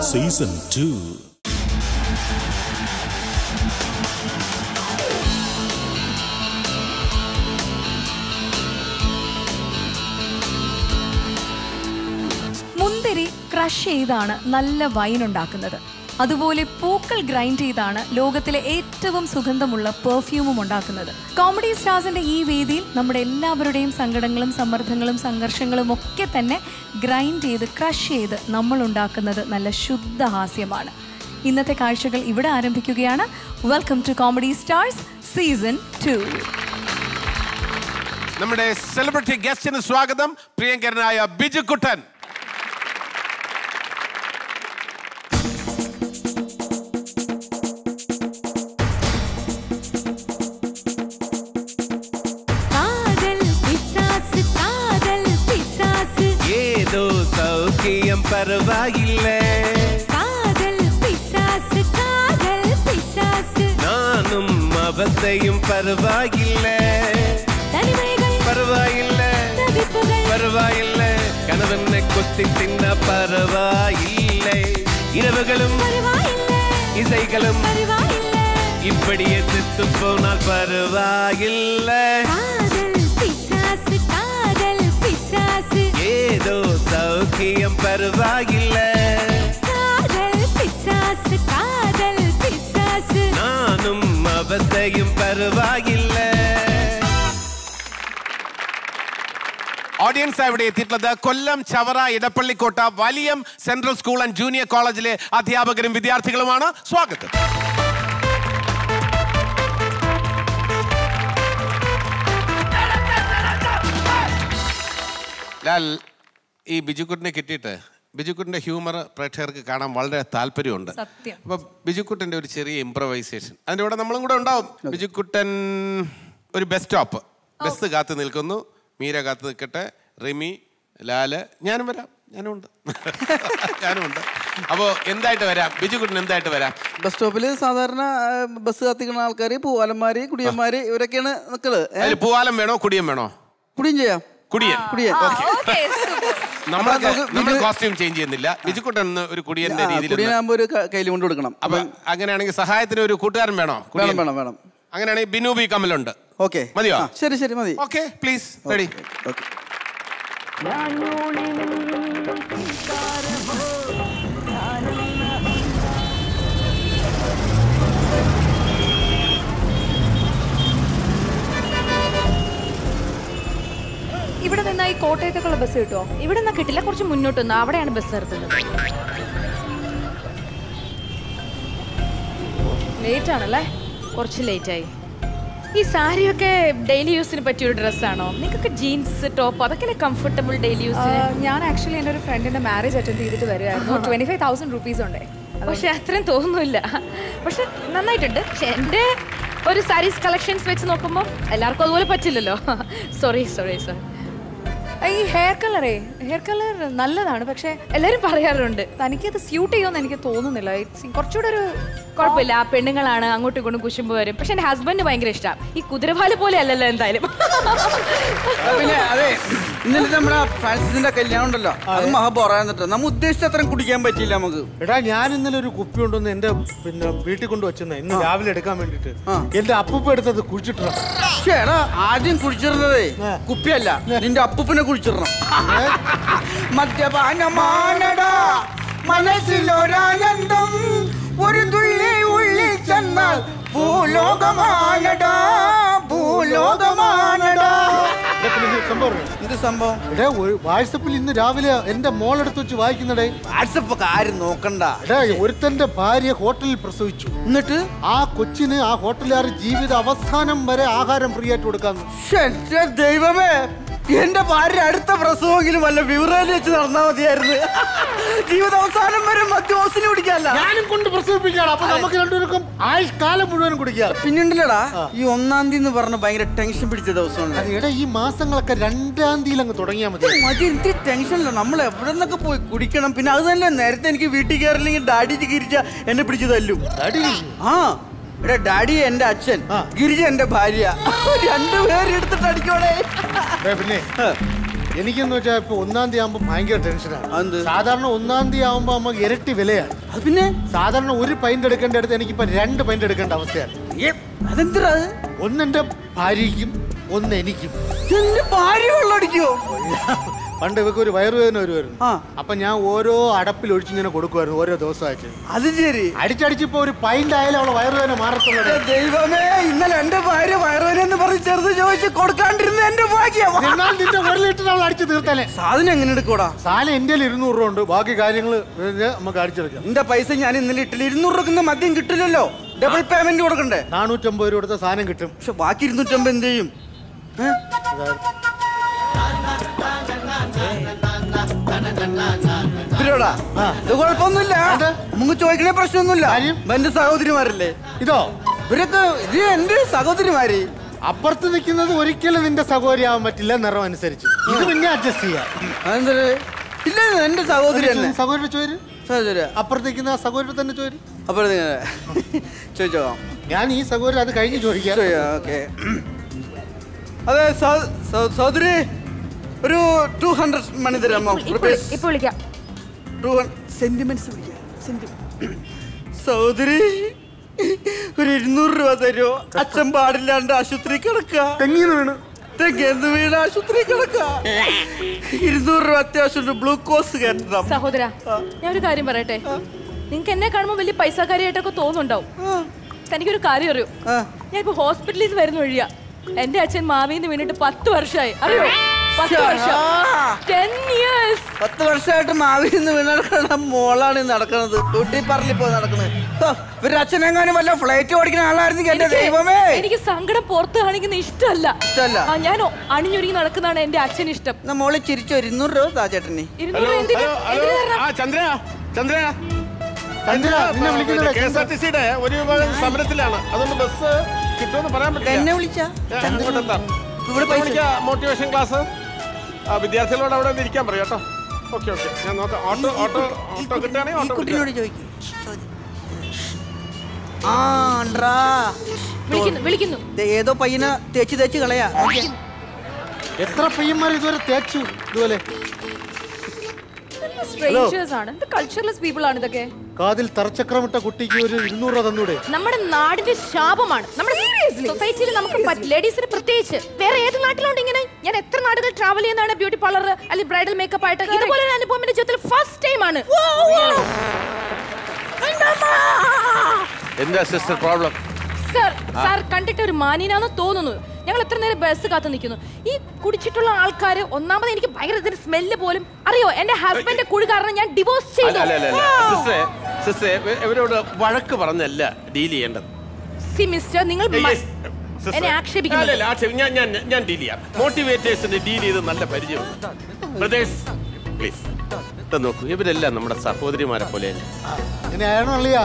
Season two മുന്തിരി crush ചെയ്താണ് നല്ല വൈൻ ഉണ്ടാക്കുന്നത് അതുപോലെ പൂക്കൾ ഗ്രൈൻഡ് ചെയ്താണ് ലോകത്തിലെ ഏറ്റവും സുഗന്ധമുള്ള പെർഫ്യൂമും ഉണ്ടാക്കുന്നത് കോമഡി സ്റ്റാർസിന്റെ ഈ വേദിയിൽ നമ്മുടെ എല്ലാവരുടെയും സങ്കടങ്ങളും സമ്മർദ്ദങ്ങളും സംഘർഷങ്ങളും ഒക്കെ തന്നെ ഗ്രൈൻഡ് ചെയ്ത് ക്രഷ് ചെയ്ത് നമ്മൾ ഉണ്ടാക്കുന്നത് നല്ല ശുദ്ധ ഹാസ്യമാണ് ഇന്നത്തെ കാഴ്ചകൾ ഇവിടെ ആരംഭിക്കുകയാണ് welcome to comedy stars season two നമ്മുടെ സെലിബ്രിറ്റി ഗസ്റ്റിന് സ്വാഗതം പ്രിയങ്കരനായ ബിജു കുട്ടൻ കാതൽ പിശാസ് കാതൽ പിശാസ് ഏതോ സൗഖ്യം പരവായില്ലേ കാതൽ പിശാസ് കാതൽ പിശാസ് നാനും അവസ്ഥയും പരവായില്ലേ തനിമകൾ പരവായില്ലേ തവിപ്പുകൾ പരവായില്ലേ കനവെന്നെ കൊത്തി തിന്ന പരവായില്ലേ ഇരവുകളും പരുവായില്ലേ ഇസൈകളും പരുവായില്ലേ இப்படியே செத்து போனால் பரவாயில்லை കാതൽ പിശാസ് കാതൽ പിശാസ് ஏதோ சௌக்கியம் பரவாயில்லை കാതൽ പിശാസ് കാതൽ പിശാസ് நானும் அவஸ்தையும் பரவாயில்லை ഓഡിയൻസ് ഇവിടെ എത്തിയിട്ടുള്ളത് Kollam Chavara Edappallikotta Valiyam central school and junior കോളേജിലെ അധ്യാപകരും വിദ്യാർത്ഥികളുമാണ് സ്വാഗതം ലാൽ ഈ ബിജുക്കുട്ടിനെ കിട്ടിയിട്ട് ബിജുക്കുട്ടിന്റെ ഹ്യൂമർ പ്രേക്ഷകർക്ക് കാണാൻ വളരെ താല്പര്യമുണ്ട് സത്യം. അപ്പൊ ബിജുക്കുട്ടന്റെ ഒരു ചെറിയ ഇംപ്രവൈസേഷൻ അതിന്റെ കൂടെ നമ്മളും കൂടെ ഉണ്ടാവും ബിജുക്കുട്ടൻ ഒരു ബസ് സ്റ്റോപ്പ് ബസ് കാത്തു നിൽക്കുന്നു മീര കാത്തു നിൽക്കട്ടെ റിമി ലാല് ഞാനും വരാം ഞാനും ഉണ്ട് ഞാനും ഉണ്ട് അപ്പോൾ എന്തായിട്ട് വരാം ബിജുക്കുട്ടൻ എന്തായിട്ട് വരാം ബസ് സ്റ്റോപ്പിൽ സാധാരണ ആ, ബസ് കത്തിക്കുന്ന ആൾക്കാർ പൂവാലന്മാര് കുടിയന്മാര് ഇവരൊക്കെയാണ് നിക്കല് ഏ? അതിൽ പൂവാലം വേണോ കുടിയൻ വേണോ കുടിയും ചെയ്യാം കുടിയൻ കുടിയൻ നമ്മളൊക്കെ നമുക്ക് നമ്മൾ ഇത് കോസ്റ്റ്യൂം ചേഞ്ച് ചെയ്യുന്നില്ല ബിജുക്കുട്ടൻ ഒന്ന് ഒരു കുടിയന്റെ രീതിയിൽ ഒന്ന് കുടിയനാകുമ്പോ ഒരു ക- കയ്യിൽ കൊണ്ട് കൊടുക്കണം അപ്പൊ അങ്ങനെയാണെങ്കിൽ സഹായത്തിന് ഒരു കൂട്ടുകാരൻ വേണോ വേണം കുടിയൻ? വേണം വേണം അങ്ങനെയാണെങ്കിൽ ബിനു ബി കമലുണ്ട് ഓക്കെ മതിയോ? ശരി ശരി മതി ഓക്കെ പ്ലീസ് റെഡി ഓക്കെ ഇവിടെ നിന്നായി കോട്ടയത്തേക്കുള്ള ബസ് കിട്ടുമോ ഇവിടെ നിന്ന് കിട്ടില്ല കുറച്ച് മുന്നോട്ട് നിന്ന് അവിടെയാണ് ബസ് നിർത്തുന്നത് ലേറ്റ് ആണല്ലേ കുറച്ച് ലേറ്റ് ആയി ഈ സാരിയൊക്കെ ഡെയിലി യൂസിന് പറ്റിയ ഒരു ഡ്രസ്സാണോ നിങ്ങൾക്ക് ജീൻസ് ടോപ്പ് അതൊക്കെ കംഫർട്ടബിൾ ഡെയിലി യൂസിന് ഞാൻ ആക്ച്വലി എൻ്റെ ഒരു ഫ്രണ്ടിന്റെ മാരേജ് അറ്റൻഡ് ചെയ്തിട്ട് വരുമായിരുന്നു ട്വന്റി ഫൈവ് തൗസൻഡ് റുപ്പീസ് ഉണ്ടേ പക്ഷെ അത്രയും തോന്നുന്നില്ല പക്ഷെ നന്നായിട്ടുണ്ട് പക്ഷെ എൻ്റെ ഒരു സാരീസ് കളക്ഷൻസ് വെച്ച് നോക്കുമ്പോൾ എല്ലാവർക്കും അതുപോലെ പറ്റില്ലല്ലോ സോറി സോറി സോറി ഈ ഹെയർ കളറേ ഹെയർ കളർ നല്ലതാണ് പക്ഷെ എല്ലാവരും പറയാറുണ്ട് തനിക്കത് സ്യൂട്ട് ചെയ്യുമെന്ന് എനിക്ക് തോന്നുന്നില്ല It's കുറച്ചുകൂടെ ഒരു കുഴപ്പമില്ല ആ പെണ്ണുങ്ങളാണ് അങ്ങോട്ടും ഇങ്ങോട്ടും കുശുമ്പ് വരും പക്ഷെ എൻ്റെ ഹസ്ബൻഡ് ഭയങ്കര ഇഷ്ടമാണ് ഈ കുതിരപാല് പോലെ അല്ലല്ലോ എന്തായാലും ആ, പിന്നെ അതെ ഇന്നലെ നമ്മുടെ ഫ്രാൻസിന്റെ കല്യാണം ഉണ്ടല്ലോ അത് മഹാബോറാന്നിട്ട് നമ്മ ഉദ്ദേശിച്ച അത്രയും കുടിക്കാൻ പറ്റിയില്ല നമുക്ക് എടാ ഞാൻ ഇന്നലെ ഒരു കുപ്പി കൊണ്ടുവന്ന് എന്റെ പിന്നെ വീട്ടിൽ കൊണ്ട് വെച്ചെന്ന ഇന്ന് രാവിലെ എടുക്കാൻ വേണ്ടിട്ട് ആ. എന്റെ അപ്പൂപ്പ എടുത്തത് കുഴിച്ചിട്ടാ പക്ഷേ എടാ ആദ്യം കുടിച്ചിരുന്നതേ കുപ്പിയല്ല നിന്റെ അപ്പൂപ്പനെ കുടിച്ചിടണം മദ്യപാനമാനടാ മനസ്സിലൊരാനന്ദം ഒരു തുള്ളി ഉള്ളിൽ ചെന്നാൽ ഭൂലോകമാനടാ ഭൂലോകമാനടാ സംഭവം അറിയോ? എന്ത് സംഭവം എടാ ഒരു- വാട്സപ്പിൽ ഇന്ന് രാവിലെ എന്റെ മോളെടുത്ത് വെച്ച് വായിക്കുന്നടേ വാട്സപ്പ് ഒക്കെ ആരും നോക്കണ്ട എടാ ഒരുത്തന്റെ ഭാര്യ ഹോട്ടലിൽ പ്രസവിച്ചു എന്നിട്ട് ആ കൊച്ചിന് ആ ഹോട്ടലുകാർ ജീവിത അവസാനം വരെ ആഹാരം ഫ്രീ ആയിട്ട് കൊടുക്കാന്ന് ശ്ശെ, എന്റെ ദൈവമേ എന്റെ ഭാര്യ അടുത്ത പ്രസവമെങ്കിലും വല്ല വിവറേലി വെച്ച് നടന്നാ മതിയായിരുന്നു ജീവിതാവസാനം വരെ മദ്യവാസിന് കുടിക്കാല്ല ഞാനും കൊണ്ട് പ്രസവിപ്പിക്കാണ് അപ്പൊ നമുക്ക് രണ്ടുപേർക്കും ആയുഷ്കാലം മുഴുവനും കുടിക്കാം പിന്നുണ്ടല്ലടാ ഈ ഒന്നാം തീയതി എന്ന് പറഞ്ഞ ഭയങ്കര ടെൻഷൻ പിടിച്ച ദിവസമാണ് അത് എടാ ഈ മാസങ്ങളൊക്കെ രണ്ടാം തീയതി അങ്ങ് തുടങ്ങിയാൽ മതി മതി എനിക്ക് ടെൻഷനില്ല നമ്മൾ എവിടെ നിന്നൊക്കെ പോയി കുടിക്കണം പിന്നെ അത് തന്നെ നേരത്തെ എനിക്ക് വീട്ടിൽ കയറില്ലെങ്കിൽ ഡാഡി ഗിരിച്ച എന്നെ പിടിച്ച് തല്ലും ആ എടാ ഡാഡി എന്റെ അച്ഛൻ ഗിരിജ എന്റെ ഭാര്യ രണ്ടുപേരും എടുത്തിട്ട് അടിക്കോടെ ഏ, പിന്നെ എനിക്കെന്ന് വെച്ചാൽ ഇപ്പൊ ഒന്നാം തീയതി ആകുമ്പോൾ ഭയങ്കര ടെൻഷനാണ് അതെന്ത്? സാധാരണ ഒന്നാം തീയതി ആകുമ്പോൾ നമുക്ക് ഇരട്ടി വിലയാണ് അത് പിന്നെ സാധാരണ ഒരു പൈൻ്റ് എടുക്കേണ്ട അടുത്ത് എനിക്കിപ്പോ രണ്ട് പൈൻ്റ് എടുക്കേണ്ട അവസ്ഥയാണ് ഏ, അതെന്തിനാ അത് ഒന്ന് എന്റെ ഭാര്യയ്ക്കും ഒന്ന് എനിക്കും എന്റെ ഭാര്യ വെള്ളമടിക്കോ പണ്ട് ഇവക്ക് ഒരു വയറുവേദന വരുമായിരുന്നു ആ. അപ്പൊ ഞാൻ ഓരോ അടപ്പിൽ ഒഴിച്ചിങ്ങനെ കൊടുക്കുമായിരുന്നു ഓരോ ദിവസമായിട്ട് അത് ശരി അടിച്ചടിച്ചിപ്പോ ഒരു പൈൻ്റ് ആയാലും അവളെ വയറുവേദന മാറത്തുള്ളൂ ഏ, ദൈവമേ ഇന്നലെ എന്റെ ഭാര്യ വയറുവേനെന്ന് പറഞ്ഞ് ചെറുത് ചോദിച്ച് കൊടുക്കാണ്ടിരുന്ന എന്റെ ഭാഗ്യം എന്നാൽ നിന്റെ ഒരു ലിറ്റർ അവൾ അടിച്ചു തീർത്താലേ സാധനം എങ്ങനെ എടുക്കൂടാ സാധനം എൻ്റെ ഇരുന്നൂറ് രൂപ ഉണ്ട് ബാക്കി കാര്യങ്ങൾ നമുക്ക് അടിച്ചെടുക്കാം എന്റെ പൈസ ഞാൻ ഇന്നലെ ഇട്ടില്ല ഇരുന്നൂറ് രൂപ മദ്യം കിട്ടില്ലല്ലോ ഡബിൾ പേയ്മെന്റ് കൊടുക്കണ്ടേ നാനൂറ്റമ്പത് രൂപ കൊടുത്ത സാധനം കിട്ടും പക്ഷെ ബാക്കി ഇരുന്നൂറ്റമ്പത് എന്ത് ചെയ്യും ഏ? ഇവരോടാ ഇത് കുഴപ്പമൊന്നുമില്ല നമുക്ക് ചോദിക്കണേ പ്രശ്നമൊന്നുമില്ല കാര്യം? എന്റെ സഹോദരിമാരല്ലേ ഇതോ ഇവരൊക്കെ ഇത് എന്റെ സഹോദരിമാര് അപ്പുറത്ത് നിൽക്കുന്നത് ഒരിക്കലും നിന്റെ സഹോദരിയാവാൻ പറ്റില്ല നിറം അനുസരിച്ച് ഇത് പിന്നെ അഡ്ജസ്റ്റ് ചെയ്യാം അതെന്താ ഇല്ല ഇത് എന്റെ സഹോദരി തന്നെ സഹോദരി ചോര് സഹോദരി അപ്പുറത്ത് നിൽക്കുന്ന ആ സഹോദരി തന്നെ ചോര് അപ്പോഴത്തേക്ക് ചോദിച്ചോക്കാം ഞാൻ ഈ സഹോദരി അത് കഴിഞ്ഞ് ചോദിക്കാം ഓക്കെ അതെ സഹ- സഹ- സഹോദരി ഒരു ടു ഹൺഡ്രഡ് മണി തരാമോ ഇപ്പൊ ഇപ്പൊ വിളിക്കാം ടു സെന്റിമെന്റ്സ് വിളിക്കാം സെന്റിമെന്റ് സഹോദരി ഒരു ഇരുന്നൂറ് രൂപ തരുമോ അച്ഛൻ പാടില്ലാണ്ട് ആശുപത്രി കിടക്കുക തെങ്ങിന്ന് വീണ് തെങ്ങെന്ന് വീണ് ആശുപത്രി കിടക്കുക ഇരുന്നൂറ് രൂപ അത്യാവശ്യം ഗ്ലൂക്കോസ് കയറ്റണം സഹോദര ഞാൻ ഒരു കാര്യം പറയട്ടെ നിങ്ങക്ക് എന്നെ കാണുമ്പോൾ വലിയ പൈസക്കാരിയായിട്ടൊക്കെ തോന്നുന്നുണ്ടാവും തനിക്കൊരു കാര്യം അറിയോ ആ. ഞാൻ ഇപ്പൊ ഹോസ്പിറ്റലിൽ നിന്ന് വരുന്ന വഴിയാ എന്റെ അച്ഛൻ മാവിന്ന് വീണിട്ട് പത്ത് വർഷമായി അറിയോ പത്ത് വർഷം ടെൻ ഇയേഴ്സ് പത്ത് വർഷമായിട്ട് മാവിൽ നിന്ന് വീണ് നടക്കണ മോളാണ് ഈ നടക്കണത് ബ്യൂട്ടി പാർലറിൽ പോയി നടക്കണത് ഹോ, ഇവരുടെ അച്ഛനെങ്ങാനും വല്ല ഫ്ലൈറ്റ് ഓടിക്കുന്ന ആളായിരുന്നു എന്റെ ദൈവമേ എനിക്ക് സങ്കടം പുറത്ത് കാണിക്കുന്ന ഇഷ്ടമല്ല ഇഷ്ടമല്ല? ആ, ഞാൻ അണിഞ്ഞൊരുങ്ങി നടക്കുന്നതാണ് എന്റെ അച്ഛൻ ഇഷ്ടം എന്നാ മോളെ ചിരിച്ചോ ഇരുന്നൂറ് രൂപ താ ചേട്ടനെ ഇരുന്നൂറ് എന്തിന്? എന്തിന് തരണം? ആ ചന്ദ്ര ചന്ദ്ര ചന്ദ്ര, നിന്നെ വിളിക്കുന്നില്ല, കെ എസ് ആർ ടി സിയുടെ ഒരു വിഭാഗം സമരത്തിലാണ് അതുകൊണ്ട് ബസ് കിട്ടുമെന്ന് പറയാൻ എന്നെ പറ്റില്ല വിളിച്ചാ ഞാൻ അങ്ങോട്ട് എന്താ ഇവിടെ പൈസ മോട്ടിവേഷൻ ക്ലാസ് ആ വിദ്യാർത്ഥികളോട് അവിടെ ഒന്ന് ഇരിക്കാൻ പറയും കേട്ടോ ഓക്കെ ഓക്കെ ഞാൻ നോക്കാം ഓട്ടോ ഓട്ടോ ഓട്ടോ കിട്ടുകയാണെങ്കിൽ ഈ ഓട്ടോ കുട്ടിനോട് ചോദിക്കും ആ അണ്ട്രാ. വിളിക്കുന്നു വിളിക്കുന്നു ദേ ഏതോ പയ്യനെ തേച്ച് തേച്ച് കളയാ നോക്കിയേ. എത്ര പയ്യന്മാർ ഇതുവരെ തേച്ചു ഇതുപോലെ സ്ട്രേഞ്ചേഴ്സ് ആണ് ഇത് കൾച്ചർലെസ് പീപ്പിൾ ആണ് ഇതൊക്കെ കാതിൽ തറച്ചക്രമിട്ട കുട്ടിക്ക് ഒരു ഇരുന്നൂറ് രൂപ തന്നൂടെ നമ്മുടെ നാടിന്റെ ശാപമാണ് നമ്മുടെ സൊസൈറ്റിയിൽ നമുക്ക് ലേഡീസിന് പ്രത്യേകിച്ച് വേറെ ഏത് നാട്ടിലുണ്ട് ഇങ്ങനെ ഞാൻ എത്ര നാടുകൾ ട്രാവൽ ചെയ്യുന്നതാണ് ബ്യൂട്ടി പാർലർ അല്ലെങ്കിൽ ബ്രൈഡൽ മേക്കപ്പ് ആയിട്ട് ഇതുപോലെ ഒരു അനുഭവം എന്റെ ജീവിതത്തിൽ ഫസ്റ്റ് ടൈം ആണ് എന്താ സിസ്റ്റർ പ്രോബ്ലം സർ സാർ കണ്ടിട്ട് ഒരു മാന്യനാന്ന് തോന്നുന്നു ഞങ്ങൾ എത്ര നേരം ബസ് കാത്തു നിൽക്കുന്നു ഈ കുടിച്ചിട്ടുള്ള ആൾക്കാർ ഒന്നാമത് എനിക്ക് ഭയങ്കര ഇതിന്റെ സ്മെല്ല് പോലും അറിയോ എന്റെ ഹസ്ബൻഡ് കുഴി കാരണം ഞാൻ ഡിവോഴ്സ് ചെയ്തു അല്ല അല്ല അല്ല സിസ്റ്ററെ സിസ്റ്ററെ ഇവരോട് വഴക്ക് പറഞ്ഞല്ല ഡീൽ ചെയ്യേണ്ടത് സി മിസ്റ്റർ നിങ്ങൾ മ- Yes, sister. എന്നെ ആക്ഷേപിക്കുന്നു അല്ല, അല്ല, ആക്ഷേപി- ഞാൻ ഞാൻ ഞാൻ ഡീൽ ചെയ്യാം മോട്ടിവേറ്റേഴ്സിന് ഡീൽ ചെയ്ത് നല്ല പരിചയമുണ്ട് ബ്രദേഴ്സ് പ്ലീസ് ഇത് നോക്കൂ ഇവരെല്ലാം നമ്മുടെ സഹോദരിമാരെ പോലെ അങ്ങനെയാണോ അള്ളിയാ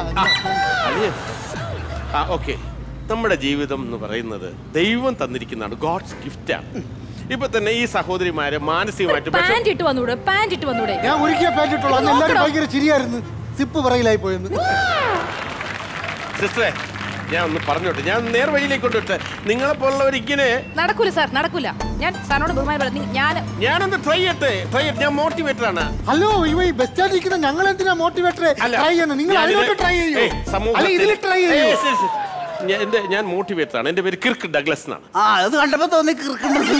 ആ ഓക്കെ നമ്മുടെ ജീവിതം എന്ന് പറയുന്നത് ദൈവം തന്നിരിക്കുന്നതാണ് ഗോഡ്സ് ഗിഫ്റ്റാണ് ഇപ്പൊ തന്നെ ഈ സഹോദരിമാരെ മാനസികമായിട്ട് പക്ഷെ പാന്റ് ഇട്ട് വന്നൂടെ പാന്റ് ഇട്ട് വന്നൂടെ ഞാൻ ഒരിക്കൽ പാറ്റിട്ടുള്ളൂ അന്ന് എല്ലാവരും നോക്കണോ? ഭയങ്കര ചിരിയായിരുന്നു സിപ്പ് പറയിലായി പോയെന്ന് സിസ്റ്ററെ ഞാൻ ഒന്ന് പറഞ്ഞോട്ടെ ഞാൻ നേർവഴിയിലേക്ക് കൊണ്ടുവിട്ടെ നിങ്ങളെ പോലുള്ളവർ ഇങ്ങനെ നടക്കൂല സാർ നടക്കൂല ഞാൻ സാറിനോട് ബഹുമാനം പറഞ്ഞു ഞാൻ ഞാനൊന്ന് ട്രൈ ചെയ്യട്ടെ ട്രൈ ചെയ്യട്ടെ ഞാൻ മോട്ടിവേറ്റർ ആണ് ഹലോ ഇവ ഈ ബസ് സ്റ്റാൻഡിൽ ഇരിക്കുന്ന ഞങ്ങൾ എന്തിനാ മോട്ടിവേറ്റർ അല്ല, ട്രൈ ചെയ്യുന്നത് നിങ്ങൾ ഞാനിത് അതിലോട്ട് ട്രൈ ചെയ്യൂ ഏയ്, സമൂഹത്തിൽ- അല്ല ഇതിൽ ട്രൈ ചെയ്യൂ ഏയ്, ശരി, ശരി. ഞാൻ- എന്റെ ഞാൻ മോട്ടിവേറ്റർ ആണ് എന്റെ പേര് കിർക്ക് ഡഗ്ലസ് എന്നാണ് ആ അത് കണ്ടപ്പോ തോന്നി കിർക്കുന്നത്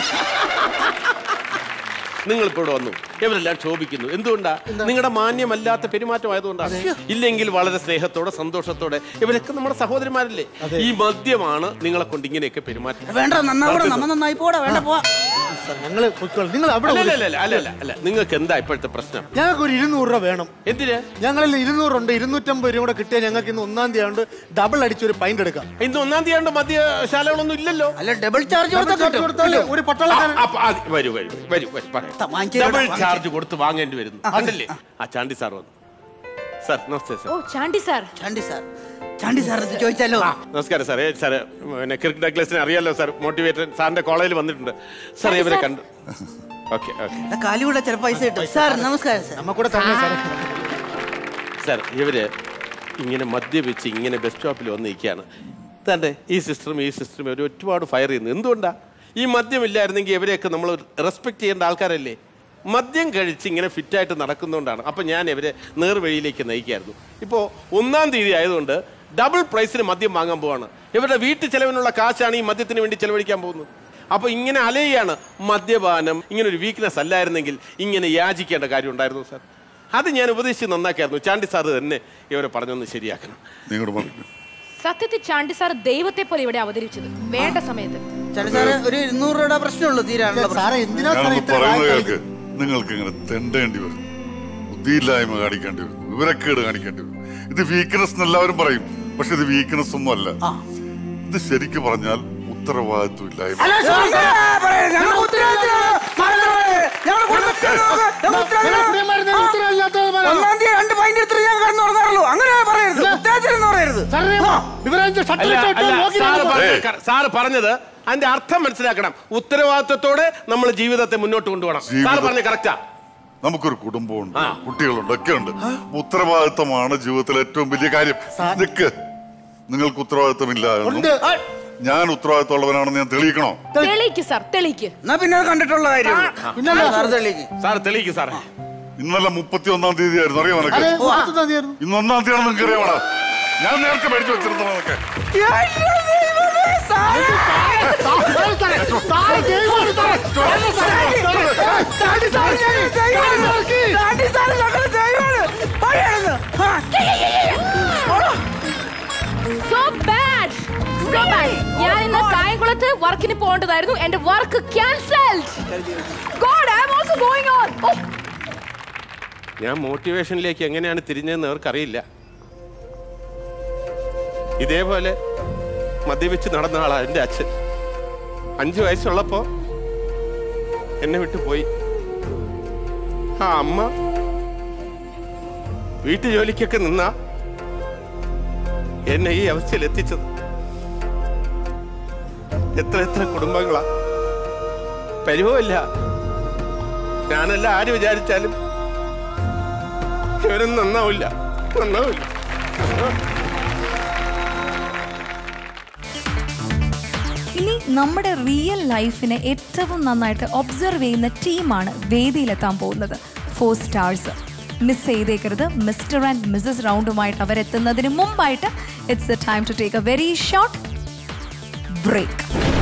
നിങ്ങൾ ഇപ്പോൾ ഇവിടെ വന്നു ഇവരെല്ലാം ക്ഷോഭിക്കുന്നു എന്തുകൊണ്ടാ നിങ്ങളുടെ മാന്യമല്ലാത്ത പെരുമാറ്റം ആയതുകൊണ്ടാണ് ഇല്ലെങ്കിൽ വളരെ സ്നേഹത്തോടെ സന്തോഷത്തോടെ ഇവരൊക്കെ നമ്മുടെ സഹോദരിമാരല്ലേ ഈ മദ്യമാണ് നിങ്ങളെ കൊണ്ട് ഇങ്ങനെയൊക്കെ പെരുമാറ്റം വേണ്ട നന്നാവണം നമ്മ നന്നായി പോടാ വേണ്ട പോവാ ഞങ്ങൾ പൊയ്ക്കോളാം നിങ്ങൾ അവിടെ അല്ല വിളി. അല്ല അല്ല അല്ല അല്ല നിങ്ങൾക്ക് എന്താ ഇപ്പോഴത്തെ പ്രശ്നം ഞങ്ങൾക്ക് ഒരു ഇരുന്നൂറ് രൂപ വേണം എന്തിനാ ഞങ്ങളിൽ ഇരുന്നൂറുണ്ട് ഇരുന്നൂറ്റമ്പത് രൂപ കൂടെ കിട്ടിയാൽ ഞങ്ങൾക്ക് ഇന്ന് ഒന്നാം തീയതി ആയതുകൊണ്ട് ഡബിൾ അടിച്ച് ഒരു പൈൻ്റ് എടുക്കാം ഇന്ന് ഒന്നാം തീയതി മദ്യശാലകളൊന്നും ഇല്ലല്ലോ അല്ല ഡബിൾ ചാർജ് Double charge കൊടുത്താൽ ഒരു പട്ടാളക്കാരൻ അപ്പൊ അത് വരൂ വരൂ വരൂ വരൂ പറയാം ത- വാങ്ങിച്ച് ഡബിൾ വാങ്ങിച്ച്. ചാർജ് കൊടുത്ത് വാങ്ങേണ്ടി വരുന്നു കണ്ടില്ലേ ആ ചാണ്ടി സാർ വന്നു സാർ നമസ്തേ സാർ ഓ Chandy sir Chandy sir Chandy sir ഇത് ചോദിച്ചാലോ നമസ്കാരം സാറേ സാറ് പിന്നെ കിർക്ക് ഡഗ്ലസിനെ അറിയാലോ സാർ മോട്ടിവേറ്റർ സാറിന്റെ കോളേജിൽ വന്നിട്ടുണ്ട് സാർ ഇവരെ കണ്ടു ഓക്കെ ഓക്കെ കാലികൂടെ ചില പൈസ കിട്ടും സാർ നമസ്കാരം സാർ നമ്മക്കൂടെ തന്നെ സാറേ സാർ ഇവര് ഇങ്ങനെ മദ്യപിച്ച് ഇങ്ങനെ ബസ് സ്റ്റോപ്പിൽ വന്ന് നിൽക്കുകയാണ് തന്റെ ഈ സിസ്റ്ററും ഈ സിസ്റ്ററും ഒരു ഒരുപാട് ഫയർ ചെയ്യുന്നു എന്തുകൊണ്ടാ ഈ മദ്യം ഇല്ലായിരുന്നെങ്കിൽ ഇവരെയൊക്കെ നമ്മൾ റെസ്പെക്ട് ചെയ്യേണ്ട ആൾക്കാരല്ലേ മദ്യം കഴിച്ച് ഇങ്ങനെ ഫിറ്റായിട്ട് നടക്കുന്നതുകൊണ്ടാണ് അപ്പം ഞാൻ ഇവരെ നേർവഴിയിലേക്ക് നയിക്കായിരുന്നു ഇപ്പോൾ ഒന്നാം തീയതി ആയതുകൊണ്ട് ഡബിൾ പ്രൈസിന് മദ്യം വാങ്ങാൻ പോവാണ് ഇവരുടെ വീട്ടു ചെലവിനുള്ള കാശാണ് ഈ മദ്യത്തിന് വേണ്ടി ചെലവഴിക്കാൻ പോകുന്നത് അപ്പോൾ ഇങ്ങനെ അലയാണ് മദ്യപാനം ഇങ്ങനെ ഒരു വീക്ക്നെസ് അല്ലായിരുന്നെങ്കിൽ ഇങ്ങനെ യാചിക്കേണ്ട കാര്യം ഉണ്ടായിരുന്നു സാർ അത് ഞാൻ ഉപദേശിച്ച് നന്നാക്കായിരുന്നു ചാണ്ടി സാറ് തന്നെ ഇവരെ പറഞ്ഞൊന്ന് ശരിയാക്കണം നിങ്ങളുടെ പറഞ്ഞു സത്യത്തിൽ ചാണ്ടി സാർ ദൈവത്തെ പോലെ ഇവിടെ അവതരിച്ചത് വേണ്ട സമയത്ത് ചേട്ടാ സാറേ ഒരു ഇരുന്നൂറ് രൂപയുടെ പ്രശ്നമുള്ളൂ തീരാനുള്ള പ്രശ്നം. സാറേ എന്തിനാ സാറേ ഞാനൊന്ന് ഇത്ര പറയുന്നത് വായ കേൾക്ക് നിങ്ങൾക്ക് ഇങ്ങനെ തെണ്ടേണ്ടി വരും ബുദ്ധിയില്ലായ്മ കാണിക്കേണ്ടി വരും വിവരക്കേട് കാണിക്കേണ്ടി വരും ഇത് വീക്ക്നെസ് എന്ന് എല്ലാവരും പറയും പക്ഷെ ഇത് വീക്ക്നെസ് ഒന്നും അല്ല ഇത് ശരിക്കും പറഞ്ഞാൽ ഉത്തരവാദിത്വം ഇല്ലായ്മ അല്ല, സാറേ, സാറേ, പറയ്, ഞങ്ങളുടെ ഉത്തരവാദിത്തമാണ്. സാറേ, പറയ്, ഞങ്ങളുടെ കുടുംബത്തിലാണ് ഞങ്ങളുടെ ഉത്തരവാദിത്തം. ആ, ഒന്നാം തീയതി രണ്ട് പൈൻ്റ് എടുത്തിട്ട് ഞാൻ കിടന്ന് ഉറങ്ങാറുള്ളൂ അങ്ങനെ പറയരുത് ഉത്തരവാദിത്തം എന്ന് പറയരുത് അല്ല, അല്ല, സാറ് പറഞ്ഞത് ക- സാറ് പറഞ്ഞത് അതിന്റെ അർത്ഥം മനസ്സിലാക്കണം ഉത്തരവാദിത്വത്തോടെ നമ്മൾ ജീവിതത്തെ മുന്നോട്ട് കൊണ്ടുപോകണം സാറ് ജീവിതം- പറഞ്ഞ കറക്റ്റാ നമുക്കൊരു കുടുംബമുണ്ട് കുട്ടികളുണ്ട് ഒക്കെ ഉണ്ട് ഉത്തരവാദിത്തമാണ് ജീവിതത്തിലെ ഏറ്റവും വലിയ കാര്യം നിക്ക് നിങ്ങൾക്ക് ഉത്തരവാദിത്തമില്ല എന്നും ഞാൻ ഉത്തരവാദിത്തമുള്ളവനാണെന്ന് ഞാൻ തെളിയിക്കണോ തെളിയിക്ക് സാർ തെളിയിക്ക് എന്നാ പിന്നെ അത് കണ്ടിട്ടുള്ള കാര്യം സാർ തെളിയിക്ക് സാർ തെളിയിക്കും സാറേ ഇന്നലെ മുപ്പത്തി ഒന്നാം തീയതി ആയിരുന്നു അറിയോ നിനക്ക് ഇന്ന് ഒന്നാം തീയതി നിങ്ങൾക്ക് അറിയാമടാ ഞാൻ നേരത്തെ മേടിച്ചു വെച്ചിരുന്നതൊക്കെ സോ ബാഡ് സോ ബാഡ് ഞാൻ ഇന്ന് കായംകുളത്ത് വർക്കിന് പോകേണ്ടതായിരുന്നു എന്റെ work cancelled God I am also going on ഞാൻ മോട്ടിവേഷനിലേക്ക് എങ്ങനെയാണ് തിരിഞ്ഞതെന്ന് അവർക്കറിയില്ല ഇതേപോലെ മദ്യപിച്ച് നടന്ന ആളാ എൻ്റെ അച്ഛൻ അഞ്ചു വയസ്സുള്ളപ്പോ എന്നെ വിട്ടു പോയി ആ അമ്മ വീട്ടു ജോലിക്കൊക്കെ നിന്ന എന്നെ ഈ അവസ്ഥയിൽ എത്തിച്ചത് എത്ര എത്ര കുടുംബങ്ങളാ പരിഭവമില്ല ഞാനല്ല ആര് വിചാരിച്ചാലും ഇവരൊന്നും നന്നാവില്ല നന്നാവില്ല ഇനി നമ്മുടെ റിയൽ ലൈഫിനെ ഏറ്റവും നന്നായിട്ട് ഒബ്സർവ് ചെയ്യുന്ന ടീമാണ് വേദിയിലെത്താൻ പോകുന്നത് ഫോർ സ്റ്റാർസ് മിസ് ചെയ്തേക്കരുത് മിസ്റ്റർ ആൻഡ് മിസ്സസ് റൗണ്ടുമായിട്ട് അവരെത്തുന്നതിന് മുമ്പായിട്ട് it's a time to take a very short break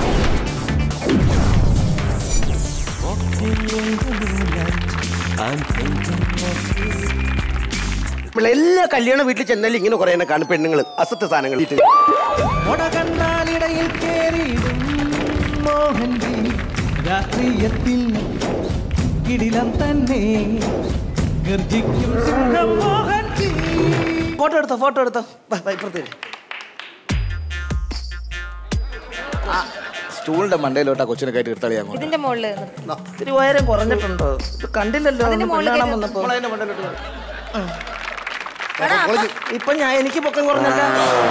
എല്ലാ കല്യാണ വീട്ടിൽ ചെന്നാലും ഇങ്ങനെ കുറെ എണ്ണം കാണും പെണ്ണുങ്ങൾ അസത്യ സാധനങ്ങൾ വീട്ടിൽ കണ്ണാലിടയിൽ കേറിയിടും മോഹൻജി രാത്രിയത്തിൽ കിടിലം തന്നെ ഗർജിക്കും സിംഹം മോഹൻജി ഫോട്ടോ എടുത്തോ ഫോട്ടോ എടുത്തോ വാ, വാ, ഇപ്പുറത്ത് വരൂ. ആ, സ്റ്റൂളിന്റെ മണ്ടയിലോട്ടാ കൊച്ചിനെ കയറ്റി എടുത്തളിയാ ഇതിന്റെ മുകളില് ഇത്തിരി ഉയരം കുറഞ്ഞിട്ടുണ്ടോ ഇത് കണ്ടില്ലല്ലോ അതിന്റെ ഒന്ന് മുകളിൽ പെണ്ണ് കാണാൻ കയറ്റി വന്നപ്പോ. മോളതിന്റെ മണ്ടയിലോട്ട് കയറി. ഇപ്പൊ ഞാൻ എനിക്ക് പൊക്കം കുറഞ്ഞല്ല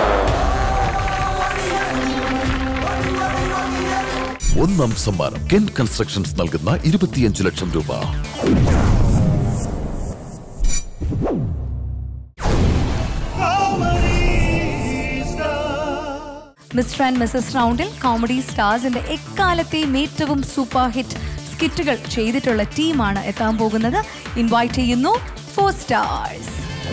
ഒന്നാം സമ്മാനം കെൻ കൺസ്ട്രക്ഷൻസ് നൽകുന്ന ഇരുപത്തിയഞ്ച് ലക്ഷം രൂപ മിസ്റ്റർ ആൻഡ് മിസ്സസ് റൗണ്ടിൽ കോമഡി സ്റ്റാർസിന്റെ എക്കാലത്തെയും ഏറ്റവും സൂപ്പർ ഹിറ്റ് സ്കിറ്റുകൾ ചെയ്തിട്ടുള്ള ടീമാണ് എത്താൻ പോകുന്നത് ഇൻവൈറ്റ് ചെയ്യുന്നു ഫോർ സ്റ്റാർസ്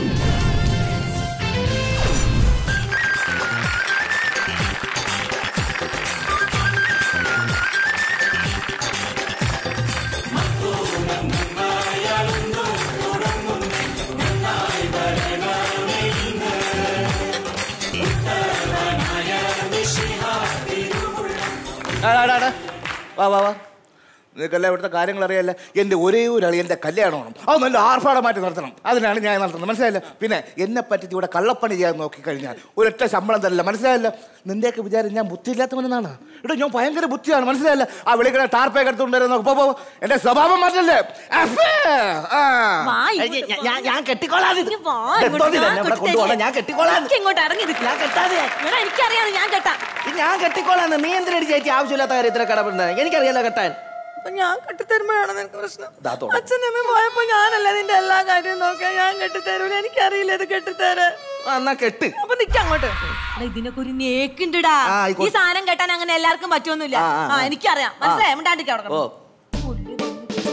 വാ വാ വാ നിനക്കെല്ലാം ഇവിടുത്തെ കാര്യങ്ങൾ അറിയാല്ല എൻ്റെ ഒരേ ഒരു അളിയൻ്റെ കല്യാണമാണ് അത് നല്ല ആർഭാടമായിട്ട് നടത്തണം അതിനാണ് ഞാൻ നടത്തുന്നത് മനസ്സിലായില്ല പിന്നെ എന്നെ പറ്റിച്ച് ഇവിടെ കള്ളപ്പണി ചെയ്യാൻ നോക്കിക്കഴിഞ്ഞാൽ ഒരൊറ്റ ശമ്പളം തരില്ല മനസ്സിലായില്ല നിന്റെയൊക്കെ വിചാരം ഞാൻ ബുദ്ധിയില്ലാത്തവനെന്നാണ് ഇവിടെ ഞാൻ ഭയങ്കര ബുദ്ധിയാണ് മനസ്സിലായില്ല ആ വിളിക്കണ ടാർപ്പയൊക്കെ എടുത്തുകൊണ്ടിരുന്ന പോ പോ, എന്റെ സ്വഭാവം മാറ്റല്ലേ അഫേ, ആ. ഞാൻ- ഞാൻ- ഞാൻ കെട്ടിക്കോളാം ഇത്. എന്തോന്നില്ല, എന്നെ ഇവിടെ കൊണ്ടുപോകണം ഞാൻ കെട്ടിക്കോളാം ഇങ്ങോട്ട് ഇറങ്ങി ഞാൻ കെട്ടാതെ എനിക്കറിയാം ഞാൻ കേട്ടാ ഇത് ഞാൻ കെട്ടിക്കോളാന്ന് നീ എന്തിനടി ചേച്ചി ആവശ്യമില്ലാത്ത കാര്യത്തിലെ കടപ്പെടുന്നത് എനിക്കറിയാലോ കെട്ടാൻ ഞാൻ കെട്ടിത്തരുമ്പോഴാണ് നിനക്ക് പ്രശ്നം ദാ തോന്നുന്നു. അച്ഛനമ്മ പോയപ്പോ ഞാനല്ല നിന്റെ എല്ലാ കാര്യവും നോക്കാൻ ഞാൻ കെട്ടിത്തരൂല എനിക്കറിയില്ല ഇത് കെട്ടിത്തരാൻ ആ, എന്നാ കെട്ട് അപ്പൊ നിക്ക അങ്ങോട്ട് എടാ, ഇതിനൊക്കെ ഒരു നേക്കുണ്ടടാ ആ, ഈ ആയിക്കോട്ടെ. സാധനം കെട്ടാൻ അങ്ങനെ എല്ലാവർക്കും പറ്റുമൊന്നുമില്ല ആ, ആ, ആ ആ. എനിക്കറിയാം മനസ്സിലായി മിണ്ടാണ്ടിരിക്ക അവിടെ ഓ കിടന്ന്.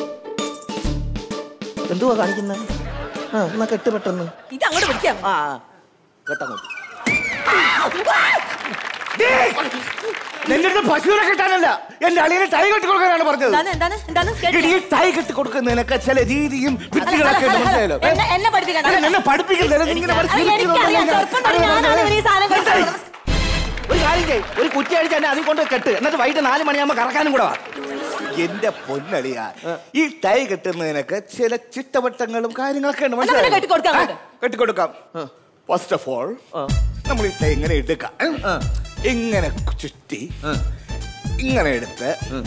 എന്തുവാ കാണിക്കുന്നത് ആ എന്നാ കെട്ട് പെട്ടെന്ന് ഇത് അങ്ങോട്ട് പിടിക്കാം ആ ആ. കെട്ടങ്ങോട്ട് നിന്റെ അടുത്ത് പശുവിനെ കിട്ടാനല്ല എന്റെ അളിയനെ ടൈ കെട്ടി കൊടുക്കാനാണ് പറഞ്ഞത് എന്താണ് എന്താണ് എന്താണ് എടി, ഈ ടൈ കെട്ടി കൊടുക്കുന്നതിനൊക്കെ ചില രീതിയും വിദ്യകളൊക്കെ ഉണ്ട്, മനസ്സിലായല്ലോ ഏ? എന്നെ- എന്നെ പഠിപ്പിക്കണ്ട. അല്ല, എന്നെ പഠിപ്പിക്കരുത് എന്നെ ഇങ്ങനെ അത് എനിക്കറിയാം ചെറുപ്പം തൊട്ട് ഞാനാണ് ഇവന് ഈ സാധനം കഴിച്ചത് ഒരു കാര്യം ചെയ്യ് ഒരു കുറ്റി അടിച്ച് തന്നെ അതിൽ കൊണ്ട് കെട്ട് എന്നിട്ട് വൈകിട്ട് നാല് മണിയാകുമ്പോ കറക്കാനും കൂടെ വാ എന്റെ പൊന്നളിയ ഈ ടൈ കെട്ടുന്നതിനൊക്കെ ചില ചിട്ടവട്ടങ്ങളും കാര്യങ്ങളൊക്കെ ഉണ്ട് എന്നാ പിന്നെ കെട്ടിക്കൊടുക്കാം അങ്ങോട്ട്. കെട്ടിക്കൊടുക്കാം ഫസ്റ്റ് ഓഫ് ഓൾ നമ്മൾ ഈ ടൈ ഇങ്ങനെ എടുക്കാം ഏ? ഇങ്ങനെ ചുറ്റി ഇങ്ങനെ എടുത്ത്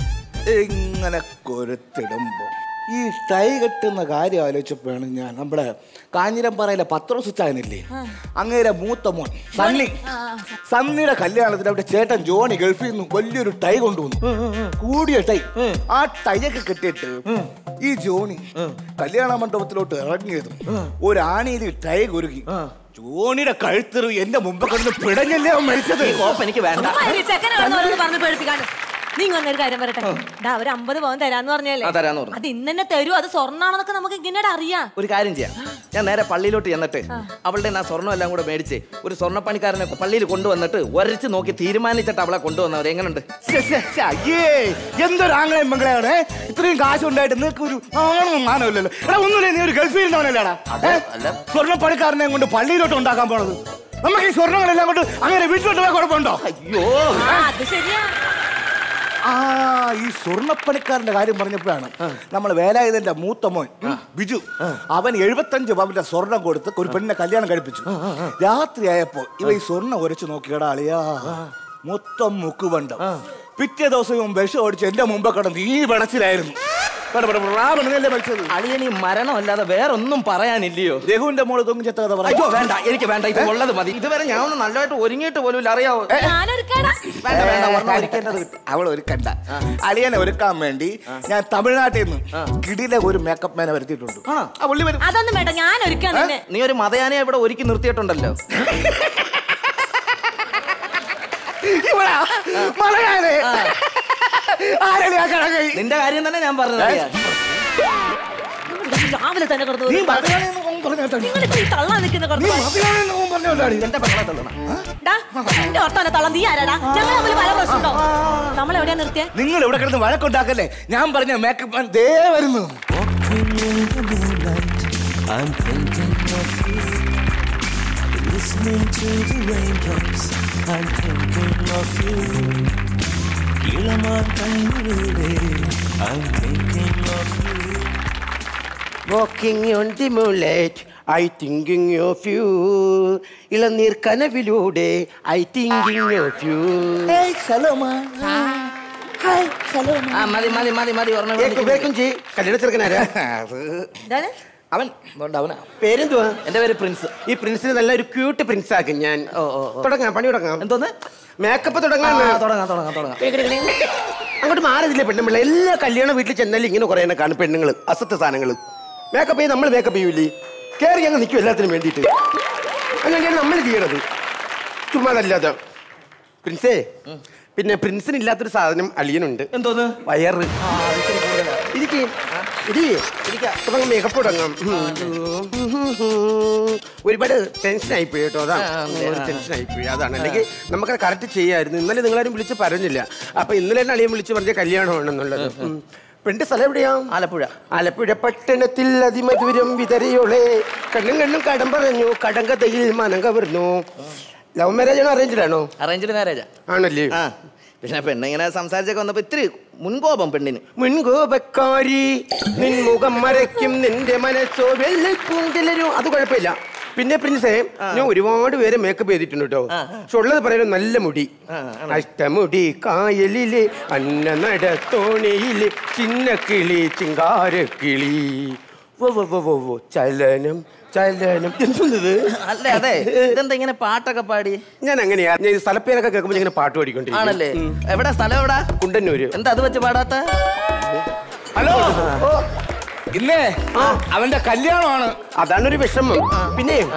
ഇങ്ങനെ കൊരുത്തിടുമ്പോ ഈ ടൈ കെട്ടുന്ന കാര്യം ആലോചിച്ചപ്പോഴാണ് ഞാൻ നമ്മുടെ കാഞ്ഞിരമ്പാറയിലെ പത്രോസുച്ചായനില്ലേ അങ്ങേരെ മൂത്ത മോൻ സണ്ണി സണ്ണിയുടെ കല്യാണത്തിന് അവിടെ ചേട്ടൻ ജോണി ഗൾഫിൽ നിന്ന് വലിയൊരു ടൈ കൊണ്ടുവന്നു കൂടിയ ടൈ ആ ടൈയൊക്കെ കെട്ടിയിട്ട് ഈ ജോണി കല്യാണ മണ്ഡപത്തിലോട്ട് ഇറങ്ങിയതും ഒരു ആണിയിൽ ടൈ കുരുക്കി ജോണിയുടെ കഴുത്തെറു എന്റെ മുമ്പ് കിടന്ന് പിടഞ്ഞല്ലേ അവൻ മരിച്ചത് കോപ്പ് എനിക്ക് വേണ്ട ചുമ്മാ ഇരി, ചെക്കനാണെന്ന് ഓരോന്ന് പറഞ്ഞ് പേടിപ്പിക്കാണ്ട് നീ വന്നൊരു കാര്യം പറയട്ടെ ഡാ ഒരു അമ്പത് പവൻ തരാന്ന് പറഞ്ഞല്ലേ ആ, തരാന്ന് പറഞ്ഞു. അത് ഇന്ന് തന്നെ തരൂ അത് സ്വർണ്ണാണെന്നൊക്കെ നമുക്ക് ഇങ്ങനെ അറിയാം ഒരു കാര്യം ചെയ്യാം ഞാൻ നേരെ പള്ളിയിലോട്ട് ചെന്നിട്ട് അവളുടെ ആ സ്വർണ്ണം എല്ലാം കൂടെ മേടിച്ച് ഒരു സ്വർണ്ണപ്പണിക്കാരനെ പള്ളിയിൽ കൊണ്ടുവന്നിട്ട് ഒരച്ച് നോക്കി തീരുമാനിച്ചിട്ട് അവളെ കൊണ്ടുവന്നവർ എങ്ങനെയുണ്ട് ശ്ശെ, ശ്ശെ, ശ്ശെ, അയ്യേ എന്തൊരു ആംഗലയും മംഗളയാണ് ഇത്രയും കാശ് ഉണ്ടായിട്ട് നിനക്ക് ഒരു ആണോ മാനമില്ലല്ലോ എടാ ഒന്നുമില്ല നീ ഒരു ഗൾഫിൽ ഇരുന്നവനല്ലേടാ സ്വർണ്ണ പണിക്കാരനെ കൊണ്ട് പള്ളിയിലോട്ട് ഉണ്ടാക്കാൻ പോണത് നമുക്ക് ഈ സ്വർണ്ണങ്ങളെല്ലാം കൊണ്ട് അങ്ങനെ വീട്ടിലോട്ട് പോയാൽ കുഴപ്പമുണ്ടോ അയ്യോ ആ, അത് ശരിയാ ആ ഈ സ്വർണ്ണപ്പണിക്കാരന്റെ കാര്യം പറഞ്ഞപ്പോഴാണ് നമ്മൾ വേലായുധന്റെ മൂത്ത മോൻ ഉം, ബിജു അവൻ എഴുപത്തഞ്ച് പവന്റെ സ്വർണം കൊടുത്ത് ഒരു പെണ്ണിനെ കല്യാണം കഴിപ്പിച്ചു രാത്രിയായപ്പോ ഇവ ഈ സ്വർണ്ണം ഉരച്ചു നോക്കിയടാ അളിയാ മൊത്തം മുക്കുവണ്ടം പിറ്റേ ദിവസം ഇവൻ വിഷം ഓടിച്ച് എന്റെ മുമ്പേ കിടന്ന് ഈ വെണച്ചിലായിരുന്നു പെട, പെട, പെടാ പെണ്ണുങ്ങളല്ലേ മരിച്ചത് അളിയന് ഈ മരണമല്ലാതെ വേറൊന്നും പറയാനില്ലയോ രഘുവിന്റെ മോള് തൊങ്ങി ചെത്ത കഥ പറ അയ്യോ വേണ്ട എനിക്ക് വേണ്ട ഇത് ഉള്ളത് മതി ഇതുവരെ ഞാൻ ഒന്ന് നല്ലതായിട്ട് ഒരുങ്ങിയിട്ട് പോലും ഇല്ല അറിയാവോ ഞാനൊരുക്കാടാ വേണ്ട വേണ്ട ഒരെണ്ണം ഒരുക്കേണ്ടത് കിട്ടും അവൾ ഒരുക്കണ്ട അളിയനെ ഒരുക്കാൻ വേണ്ടി ഞാൻ തമിഴ്നാട്ടിൽ നിന്ന് കിടിലെ ഒരു മേക്കപ്പ് മാനെ വരുത്തിയിട്ടുണ്ട് ആ പുള്ളി വരും അതൊന്നും വേണ്ട ഞാൻ ഒരുക്കാൻ നിന്നെ നീ ഒരു മതയാനെ ഇവിടെ ഒരുക്കി നിർത്തിയിട്ടുണ്ടല്ലോ ഇവളാ മലയാളി ആരളിയാ കണകൈ നിന്റെ കാര്യം തന്നെ ഞാൻ പറഞ്ഞത് അറിയാം. രാവിലെ തന്നെ കിടന്നു നീ മലയാളി എന്ന് ഓൻ പറഞ്ഞേട്ടോ. നിങ്ങളിപ്പോ ഈ തള്ളാൻ നിൽക്കുന്ന നീ കിടന്നു മലയാളി എന്ന് ഓൻ പറഞ്ഞോണ്ടാടി. എന്റെ പെങ്ങളെ തള്ളണം ഡാ, എന്റെ വർത്താനം തള്ളം നീ ആരാടാ ഞങ്ങൾ തമ്മിൽ പല പ്രശ്നമുണ്ടോ നമ്മൾ എവിടെയാ നിർത്തിയേ നിങ്ങൾ ഇവിടെ കിടന്ന് വഴക്കുണ്ടാക്കല്ലേ ഞാൻ പറഞ്ഞ മേക്കപ്പ് മാൻ ദേ വരുന്നു I'm thinking of you. Listening to the raindrops, I'm thinking of you. ഇളമാൻ കണ്ണുകളെ I'm thinking of you. Walking on the moonlight, I thinking of you. ഇളനീർ കനവിലൂടെ I thinking of you. ഏയ് സലോമ ഹായ് സലോമ ആ മതി മതി മതി മതി ഒരെണ്ണം ഇവിടെ വേഗം വേഗം ചെയ് കല്യാണ ചെറുക്കനാരാ അത് എന്താണ് അവൻ അതുകൊണ്ട് അവനാ പേരെന്തുവാ എന്റെ പേര് പ്രിൻസ് ഈ പ്രിൻസിന് നല്ല ഒരു ക്യൂട്ട് പ്രിൻസ് ആക്കും ഞാൻ ഓ, ഓ, ഓ. തുടങ്ങാം പണി തുടങ്ങാം എന്തോന്ന് മേക്കപ്പ് ആ, തുടങ്ങാം തുടങ്ങാം തുടങ്ങാം തുടങ്ങാം അങ്ങോട്ട് മാറിയതില്ലേ പെണ്ണുമ്പിള്ള എല്ലാ കല്യാണ വീട്ടിൽ ചെന്നാലും ഇങ്ങനെ കുറേ എണ്ണം കാണും പെണ്ണുങ്ങൾ അസത്യ സാധനങ്ങൾ മേക്കപ്പ് ചെയ്ത് നമ്മൾ മേക്കപ്പ് ചെയ്യൂലേ കയറി അങ്ങ് നിൽക്കും എല്ലാത്തിനും വേണ്ടിയിട്ട് അങ്ങനെയാണ് നമ്മൾ ചെയ്യണത് ചുമ്മാതല്ലാതെ പ്രിൻസേ പിന്നെ പ്രിൻസിന് ഇല്ലാത്തൊരു സാധനം അളിയനുണ്ട് എന്തോന്ന് വയറ് ഇരിക്കേ ഇരി തുടങ്ങാം മേക്കപ്പ് തുടങ്ങാം ഒരുപാട് ടെൻഷൻ ആയിപ്പോയി കേട്ടോ അതാ ആ, അതെ, ഒരു ആ. ടെൻഷൻ ആയിപ്പോയി അതാണ് അല്ലെങ്കിൽ നമുക്ക് കറക്റ്റ് ചെയ്യായിരുന്നു ഇന്നലെ നിങ്ങളാരും വിളിച്ച് പറഞ്ഞില്ല അപ്പൊ ഇന്നലെ തന്നെ അളിയൻ വിളിച്ച് പറഞ്ഞ കല്യാണമാണെന്നുള്ളത് ഉം. പെണ്ണിന്റെ സ്ഥലം എവിടെയാ ആലപ്പുഴ ആലപ്പുഴ പട്ടണത്തിൽ അതിമധുരം വിതറിയോളെ കണ്ണും കണ്ണും കടം പറഞ്ഞു കടങ്കഥയിൽ മനം കവർന്നു ലവ് മാരേജ് ആണോ അറേഞ്ച്ഡ് ആണോ അറേഞ്ച്ഡ് മാരേജാ ആണല്ലേ ആ പക്ഷെ പെണ്ണിങ്ങനെ സംസാരിച്ചൊക്കെ വന്നപ്പോ ഇത്തിരി മുൻകോപം പെണ്ണിന് മുൻകോപക്കാരി നിൻമുഖം മറയ്ക്കും നിന്റെ മനസ്സോ വെള്ളപ്പൂങ്കിലരും അത് കുഴപ്പമില്ല പിന്നെ പ്രിൻസേ ഞാൻ ഒരുപാട് പേരെ മേക്കപ്പ് ചെയ്തിട്ടുണ്ട് കേട്ടോ പക്ഷെ ഉള്ളത് പറയാൻ നല്ല മുടി അഷ്ടമുടി കായലില് അന്ന നടത്തോണിയില് ചിന്നക്കിളി ചിങ്കാരക്കിളി വോ വോ വോ വോ വോ ചലനം ചലനം എന്തുന്നത് അല്ലേ അതെ ഇതെന്താ ഇങ്ങനെ പാട്ടൊക്കെ പാടി ഞാൻ അങ്ങനെയാ ഞാൻ ഈ സ്ഥലപ്പേരൊക്കെ കേൾക്കുമ്പോൾ ഇങ്ങനെ പാട്ട് പാടിക്കൊണ്ടിരിക്കും ആണല്ലേ എവിടെ സ്ഥലം എവിടാ കുണ്ടന്നൂര് എന്താ അത് വെച്ച് പാടാത്ത ഹലോ ഇന്നേ അവന്റെ കല്യാണമാണ് അതാണ് ഒരു വിഷമം പിന്നെ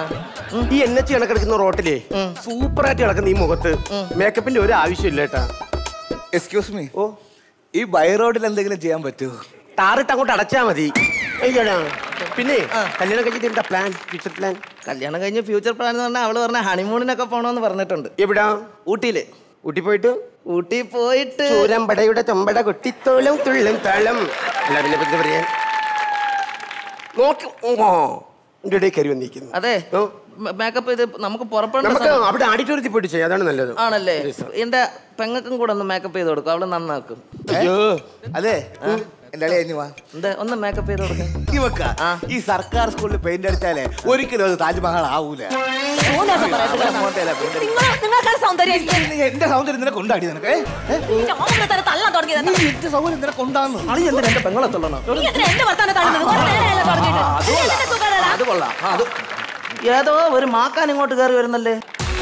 ഈ എൻ എച്ച് കണക്കെടുക്കുന്ന റോട്ടിലെ സൂപ്പറായിട്ട് കിടക്കുന്ന ഈ മുഖത്ത് മേക്കപ്പിന്റെ ഒരു ആവശ്യമില്ല കേട്ടാ എക്സ്ക്യൂസ് മീ ഓ ഈ ബൈ റോഡിൽ എന്തെങ്കിലും ചെയ്യാൻ പറ്റുമോ ടാറിട്ട് അങ്ങോട്ട് അടച്ചാ മതി അയ്യോടാ. പിന്നെ കല്യാണം കഴിഞ്ഞിട്ട് എന്താ പ്ലാൻ ഫ്യൂച്ചർ പ്ലാൻ കല്യാണം കഴിഞ്ഞ് ഫ്യൂച്ചർ പ്ലാൻ എന്ന് പറഞ്ഞാൽ അവള് പറഞ്ഞ ഹണിമൂണിനൊക്കെ പോണോന്ന് പറഞ്ഞിട്ടുണ്ട് എവിടാ ഊട്ടിയില് ഊട്ടി പോയിട്ട് ഊട്ടി പോയിട്ട് ചൂരമ്പടയുടെ ചൊമ്പട കൊട്ടിത്തോളം തുള്ളും താളം അല്ല പിന്നെ പറ്റി പറയാൻ നോക്കി ഓ എന്റെ ഇടയിൽ കയറി വന്നിരിക്കുന്നു അതെ മേക്കപ്പ് ഇത് നമുക്ക് പുറപ്പെടേണ്ട നമുക്ക് സമയം- അവിടെ ഓഡിറ്റോറിയത്തിൽ പോയിട്ട് ചെയ്യാം അതാണ് നല്ലത് ആണല്ലേ എന്റെ പെങ്ങൾക്കും കൂടെ ഒന്ന് മേക്കപ്പ് ചെയ്ത് കൊടുക്കും അവള് നന്നാക്കും അയ്യോ അതെ എന്റെ അളിയ ഇനി വാ എന്താ ഒന്ന് മേക്കപ്പ് ചെയ്ത് കൊടുക്കാം ഇവക്ക ഈ സർക്കാർ സ്കൂളിൽ പെയിന്റ് അടിച്ചാലേ ഒരിക്കലും അത് താജ്മഹൽ ആവൂല മൂന്ന് ദിവസം പറയത്തില്ല. നിങ്ങൾ നിങ്ങൾക്കാണ് സൗന്ദര്യം എന്റെ സൗന്ദര്യം നിനക്ക് ഉണ്ടാടി നിനക്ക് ഏ? ഏ? ഞാൻ തന്നെ തള്ളാൻ തുടങ്ങിയത് നീ എന്റെ സൗന്ദര്യം നിനക്ക് ഉണ്ടാന്ന് അളി എന്തിനാ എന്റെ പെങ്ങളെ തള്ളണം നീ എന്തിനാ എന്റെ വർത്താനം തള്ളുന്നത് കുറെ നേരമല്ലേ തുടങ്ങിയിട്ട് എന്തിനാ സുഖമല്ലടാ? അത് കൊള്ളാം ആ, അത് ഏതോ ഒരു മാക്കാൻ ഇങ്ങോട്ട് കയറി വരുന്നല്ലേ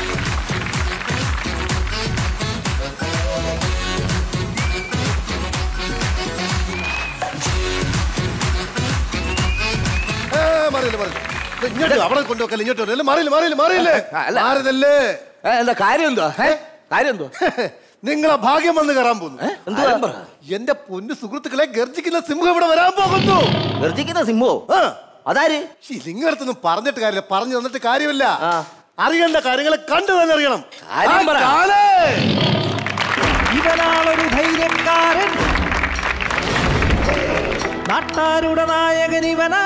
ഏ, മാറിയില്ല, മാറിയില്ല. ഇത് ഇങ്ങോട്ട് അവിടെ കൊണ്ടുവെക്കല്ല ഇങ്ങോട്ട് വരല്ലേ മാറിയില്ല മാറിയില്ല മാറിയില്ലേ അല്ല. മാറുതല്ലേ ഏ, എന്താ കാര്യം എന്തോ ഏ? കാര്യം എന്തോ നിങ്ങളെ ഭാഗ്യം വന്ന് കയറാൻ പോകുന്നു എന്തുവാ? എന്റെ പൊന്നു സുഹൃത്തുക്കളെ ഗർജിക്കുന്ന സിംഹം ഇവിടെ വരാൻ പോകുന്നു ഗർജിക്കുന്ന സിംഹോ അതാര് നിങ്ങളടുത്തൊന്നും പറഞ്ഞിട്ട് കാര്യമില്ല പറഞ്ഞു തന്നിട്ട് കാര്യമില്ല അറിയേണ്ട കാര്യങ്ങളെ കണ്ടു തന്നെ അറിയണം കാര്യം പറ. ആ, കാലേ. ഇവനാളൊരു ധൈര്യക്കാരൻ നാട്ടാരുടെ നായകൻ ഇവനാ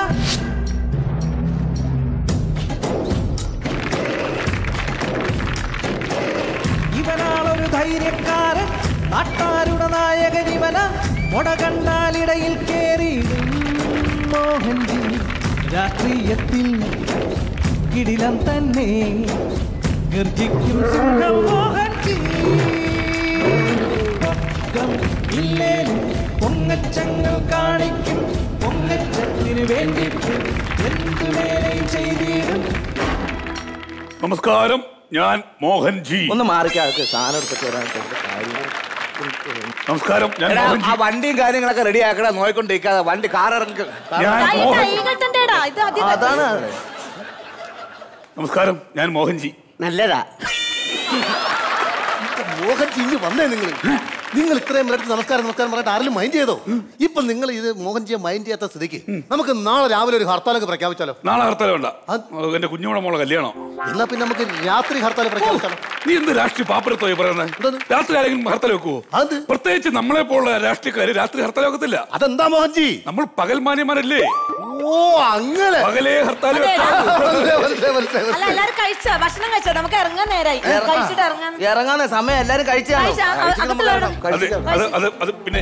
ഇവനാളൊരു ധൈര്യക്കാരൻ നാട്ടാരുടെ നായകൻ ഇവന മുട കണ്ടാലിടയിൽ കേറിയിടും മോഹൻജി രാഷ്ട്രീയത്തിൽ കിടിലം തന്നെ ഗർജിക്കും സിംഹം മോഹൻജി പൊക്കം ഇല്ലേലും പൊങ്ങച്ചങ്ങൾ കാണിക്കും പൊങ്ങച്ചത്തിന് വേണ്ടിയിട്ട് എന്തു വേലയും ചെയ്തിടും നമസ്കാരം ഞാൻ മോഹൻജി ഒന്ന് മാറിക്കാർക്ക് സാധനം എടുത്തിട്ട് വരാനായിട്ട് കാര്യം നമസ്കാരം ഞാൻ എടാ, മോഹൻജി ആ വണ്ടിയും കാര്യങ്ങളൊക്കെ റെഡി ആക്കടാ നോയിക്കൊണ്ടിരിക്കാതെ വണ്ടി കാർ ഇറങ്ങി ഞാൻ ആ, ഇത് മോഹൻ കൈകെട്ടണ്ടേടാ. ഇത് അധികം- അതാണ് നമസ്കാരം ഞാൻ മോഹൻജി നല്ലതാ മോഹൻ ചിഞ്ഞ് വന്നേ നിങ്ങൾ നിങ്ങൾ ഇത്രയും നേരത്തെ നമസ്കാരം നമസ്കാരം പറഞ്ഞിട്ട് ആരെങ്കിലും മൈൻഡ് ചെയ്തോ ഇപ്പൊ നിങ്ങൾ ഇത് മോഹൻജിയെ മൈൻഡ് ചെയ്യാത്ത സ്ഥിതിക്ക് നമുക്ക് നാളെ രാവിലെ ഒരു ഹർത്താലൊക്കെ പ്രഖ്യാപിച്ചാലോ നാളെ ഹർത്താൽ വേണ്ട എന്റെ കുഞ്ഞുമോടെ മോളെ കല്യാണം എന്നാ പിന്നെ നമുക്ക് രാത്രി ഹർത്താൽ പ്രഖ്യാപിച്ചാലോ നീ എന്ത് രാഷ്ട്രീയ പാപ്പരത്തോയി പറയുന്നത് രാത്രി ആരെങ്കിലും ഹർത്താൽ വെക്കുവോ പ്രത്യേകിച്ച് നമ്മളെ പോലുള്ള രാഷ്ട്രീയക്കാര് രാത്രി ഹർത്താൽ വെക്കത്തില്ല അതെന്താ മോഹൻജി നമ്മൾ പകൽ മാന്യന്മാരല്ലേ ഓ അങ്ങനെ പകലേ ഹർത്താൽ അതെ. വെക്കാം അല്ല എല്ലാരും കഴിച്ചോ ഭക്ഷണം കഴിച്ചോ നമുക്ക് ഇറങ്ങാൻ നേരായി കഴിച്ചിട്ട് ഇറങ്ങാൻ ഇറങ്ങാൻ സമയം എല്ലാരും കഴിച്ചാണോ കഴിച്ചാ, അ- അകത്തുള്ളവരും. അത് അത് അത് അത് പിന്നെ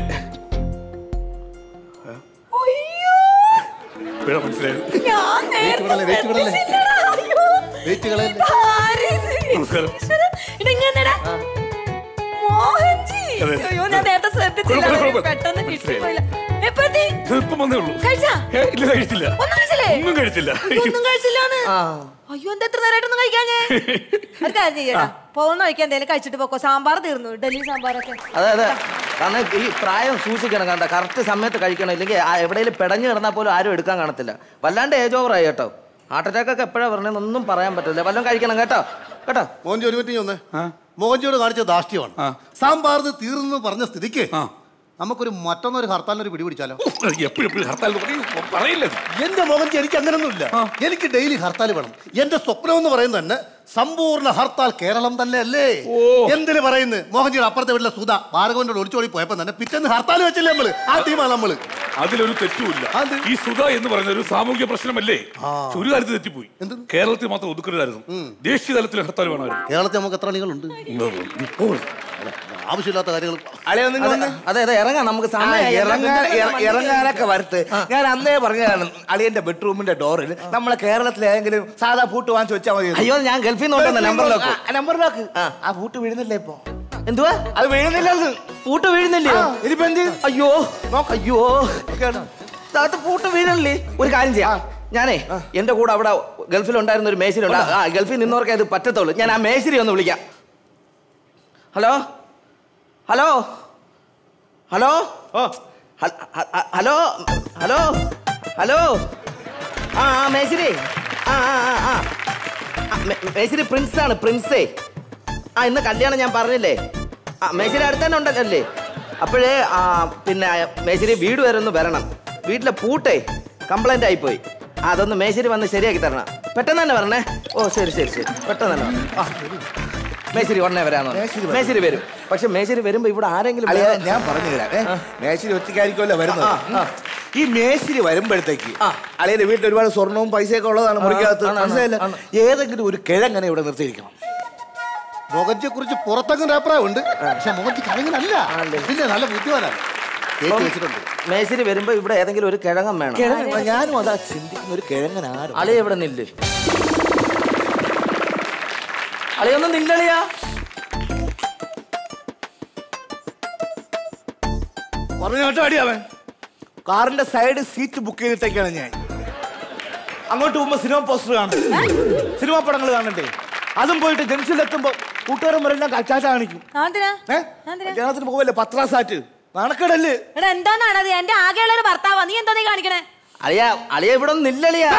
പിഴ മനസ്സിലായത് ഞാൻ നേരത്തെ വിടല്ലേ, വെയിറ്റ് വിടല്ലേ. ശ്രദ്ധിച്ചില്ലടാ. അയ്യോ. വെയിറ്റ് കളയല്ലേ. ഇതാരിത്? നമസ്കാരം. ഈശ്വരാ. ഇതെങ്ങനെടാ? മോഹൻജി അതെ. അയ്യോ ഞാൻ നേരത്തെ ശ്രദ്ധിച്ചില്ല കുഴപ്പമില്ല, കുഴപ്പമില്ല. പെട്ടെന്ന് മനസ്സിലായി. കിട്ടിപ്പോയില്ല എപ്പോ എത്തി? ഇപ്പം വന്നേ ഉള്ളൂ കഴിച്ചാ ഏ, ഇല്ല കഴിച്ചില്ല ഒന്നും കഴിച്ചില്ലേ ഒന്നും കഴിച്ചില്ല അയ്യോ, ഒന്നും കഴിച്ചില്ലാന്ന് അയ്യോ എന്താ എത്ര നേരമായിട്ടൊന്നും കഴിക്കാഞ്ഞേ ഒരു കാര്യം ചെയ്യടാ പോകുന്ന കഴിക്കാൻ എന്തേലും കഴിച്ചിട്ട് പോക്കോ സാമ്പാർ തീർന്നു ഡൽഹി സാമ്പാറൊക്കെ അതെ അതെ കാരണം ഈ പ്രായം സൂക്ഷിക്കണം കണ്ട കറക്റ്റ് സമയത്ത് കഴിക്കണം ഇല്ലെങ്കിൽ എവിടെയെങ്കിലും പെടഞ്ഞു കിടന്നാൽ പോലും ആരും എടുക്കാൻ കാണത്തില്ല വല്ലാണ്ട് ഏജ് ഓവർ ആയി കേട്ടോ ഹാർട്ട് അറ്റാക്ക് ഒക്കെ എപ്പോഴാണ് പറഞ്ഞത് ഒന്നും പറയാൻ പറ്റില്ല വല്ലതും കഴിക്കണം കേട്ടോ കേട്ടോ മോഹൻജി ഒരു മിനിറ്റ് ഒന്ന് മോഹൻജിയോട് കാണിച്ച ദാഷ്ട്യമാണ് സാമ്പാർ തീർന്നു പറഞ്ഞ സ്ഥിതിക്ക് നമുക്കൊരു മറ്റൊന്നൊരു ഹർത്താലിനൊരു പിടി പിടിച്ചാലോ എപ്പോഴും എപ്പോഴും ഹർത്താൽ പറയില്ല എന്റെ മോഹൻജി എനിക്ക് അങ്ങനൊന്നുമില്ല എനിക്ക് ഡെയിലി ഹർത്താൽ വേണം എന്റെ സ്വപ്നം എന്ന് പറയുന്നത് തന്നെ സമ്പൂർണ്ണ ഹർത്താൽ കേരളം തന്നെ അല്ലേ എന്തിന് പറയുന്നത് മോഹൻജിയുടെ അപ്പുറത്തെ വീട്ടിലെ സുധ ഭാർഗവന്റെ ഒളിച്ചോടി പോയപ്പോ തന്നെ പിറ്റേന്ന് ഹർത്താൽ വെച്ചില്ലേ നമ്മള് ആ ടീമാണ് നമ്മള് അതിലൊരു തെറ്റുമില്ല ഈ സുധ എന്ന് പറയുന്ന ഒരു സാമൂഹിക പ്രശ്നമല്ലേ പക്ഷെ ഒരു കാര്യത്തിൽ തെറ്റിപ്പോയി കേരളത്തിൽ മാത്രം ഒതുക്കരുതായിരുന്നു ദേശീയ തലത്തിൽ ഹർത്താൽ വേണമായിരുന്നു കേരളത്തിൽ നമുക്ക് എത്ര അണികളുണ്ട് ഇപ്പോൾ അല്ല, ആവശ്യമില്ലാത്ത കാര്യങ്ങൾ അതെ, അതെ അതെ ഇറങ്ങാം നമുക്ക് സമയം ഇറങ്ങാൻ ഇറ- ഇറങ്ങാനൊക്കെ വരത്ത് ഞാൻ അന്നേ പറഞ്ഞതാണ് അളിയന്റെ ബെഡ്റൂമിന്റെ ഡോറിൽ നമ്മളെ കേരളത്തിലെ ഏതെങ്കിലും സാധാ പൂട്ട് വാങ്ങിച്ചു വെച്ചാൽ മതി അയ്യോ ഞാൻ ഗൾഫിൽ നിന്ന് കൊണ്ടുവന്ന നമ്പർ ലോക്ക് നമ്പർ ലോക്ക് ആ പൂട്ട് വീഴുന്നില്ലേ ഇപ്പൊ എന്തുവാ അത് വീഴുന്നില്ല പൂട്ട് വീഴുന്നില്ലേ ഇനിയിപ്പോ എന്ത് അയ്യോ അയ്യോ അകത്ത് പൂട്ട് വീഴല്ലേ ഒരു കാര്യം ചെയ്യാം ഞാനേ എന്റെ കൂടെ അവിടെ ഗൾഫിൽ ഉണ്ടായിരുന്ന ഒരു മേശിരി ഉണ്ട് ആ ഗൾഫിൽ നിന്നവർക്കേ അത് പറ്റത്തുള്ളൂ ഞാൻ ആ മേശിരി ഒന്ന് വിളിക്കാം ഹലോ ഹലോ ഹലോ ഹ- ഹ- ഹ- ഹലോ ഹലോ ഹലോ ആ ആ മേശിരി ആ ആ ആ ആ ആ, മേ- മേശിരി പ്രിൻസ് ആണ് പ്രിൻസേ ആ ഇന്ന് കല്യാണം ഞാൻ പറഞ്ഞില്ലേ ആ മേശിരി അടുത്ത് തന്നെ ഉണ്ടല്ലേ അപ്പോഴേ ആ പിന്നെ മേശിരി വീട് വരെ ഒന്ന് വരണം വീട്ടിലെ പൂട്ടേ കംപ്ലൈന്റ് ആയിപ്പോയി ആ, അതൊന്ന് മേശിരി വന്ന് ശരിയാക്കി തരണം പെട്ടെന്ന് തന്നെ വരണേ ഓ ശരി ശരി ശരി പെട്ടെന്ന് തന്നെ വരണം. ആ, മേശിരി ഉടനെ വരാന്ന് പറഞ്ഞു. മേശിരി വരും പക്ഷെ മേശിരി വരുമ്പോ ഇവിടെ ആരെങ്കിലും അളിയ വേണം. ഞാൻ പറഞ്ഞു തരാം ഏ, മേശിരി ഒറ്റയ്ക്കായിരിക്കുമല്ലോ വരുന്നത് ആ, ആ. ഈ മേശിരി വരുമ്പോഴത്തേക്ക് അളിയുടെ വീട്ടിൽ ഒരുപാട് സ്വർണവും പൈസയൊക്കെ ഉള്ളതാണ് മുറിക്കകത്ത് ആണ്, ആണ്, മനസ്സിലായില്ല ആണ്. ഏതെങ്കിലും ഒരു കിഴങ്ങനെ ഇവിടെ നിർത്തിയിരിക്കണം മുഖജിയെ കുറിച്ച് പുറത്തൊക്കെ അഭിപ്രായം ഉണ്ട് പക്ഷെ മുഖജി കിഴങ്ങനല്ല പിന്നെ നല്ല ബുദ്ധിമാനാണ് കേട്ട് അപ്പം വെച്ചിട്ടുണ്ട് മേശിരി വരുമ്പോ ഇവിടെ ഏതെങ്കിലും ഒരു കിഴങ്ങൻ വേണം കിഴങ്ങൻ ഞാനും അതാ ചിന്തിക്കുന്ന ഒരു കിഴങ്ങൻ ആരും അളി എവിടെ നില്ല് അളിയൊന്നും നില്ലളിയാ പറഞ്ഞു കേട്ടോ അടി അവൻ കാറിന്റെ സൈഡ് സീറ്റ് ബുക്ക് ചെയ്തിട്ടേക്കാണ് ഞാൻ അങ്ങോട്ട് പോകുമ്പോ സിനിമ പോസ്റ്റർ കാണും സിനിമ പടങ്ങൾ കാണണ്ടേ അതും പോയിട്ട് ജംഗ്ഷനിലെത്തുമ്പോ കൂട്ടുകാരന്മാരെല്ലാം കച്ചാച്ച കാണിക്കും എന്തിനാ ഏഹ് കല്യാണത്തിന് പോവല്ലേ പത്രാസാറ്റ് നാണക്കേടല്ലേ എടാ എന്താന്നാണ് അത് എന്റെ ആകെയുള്ള ഒരു ഭർത്താവാ നീ എന്താ നീ കാണിക്കണേ അളിയ അളിയ ഇവിടെ നില്ലളിയാ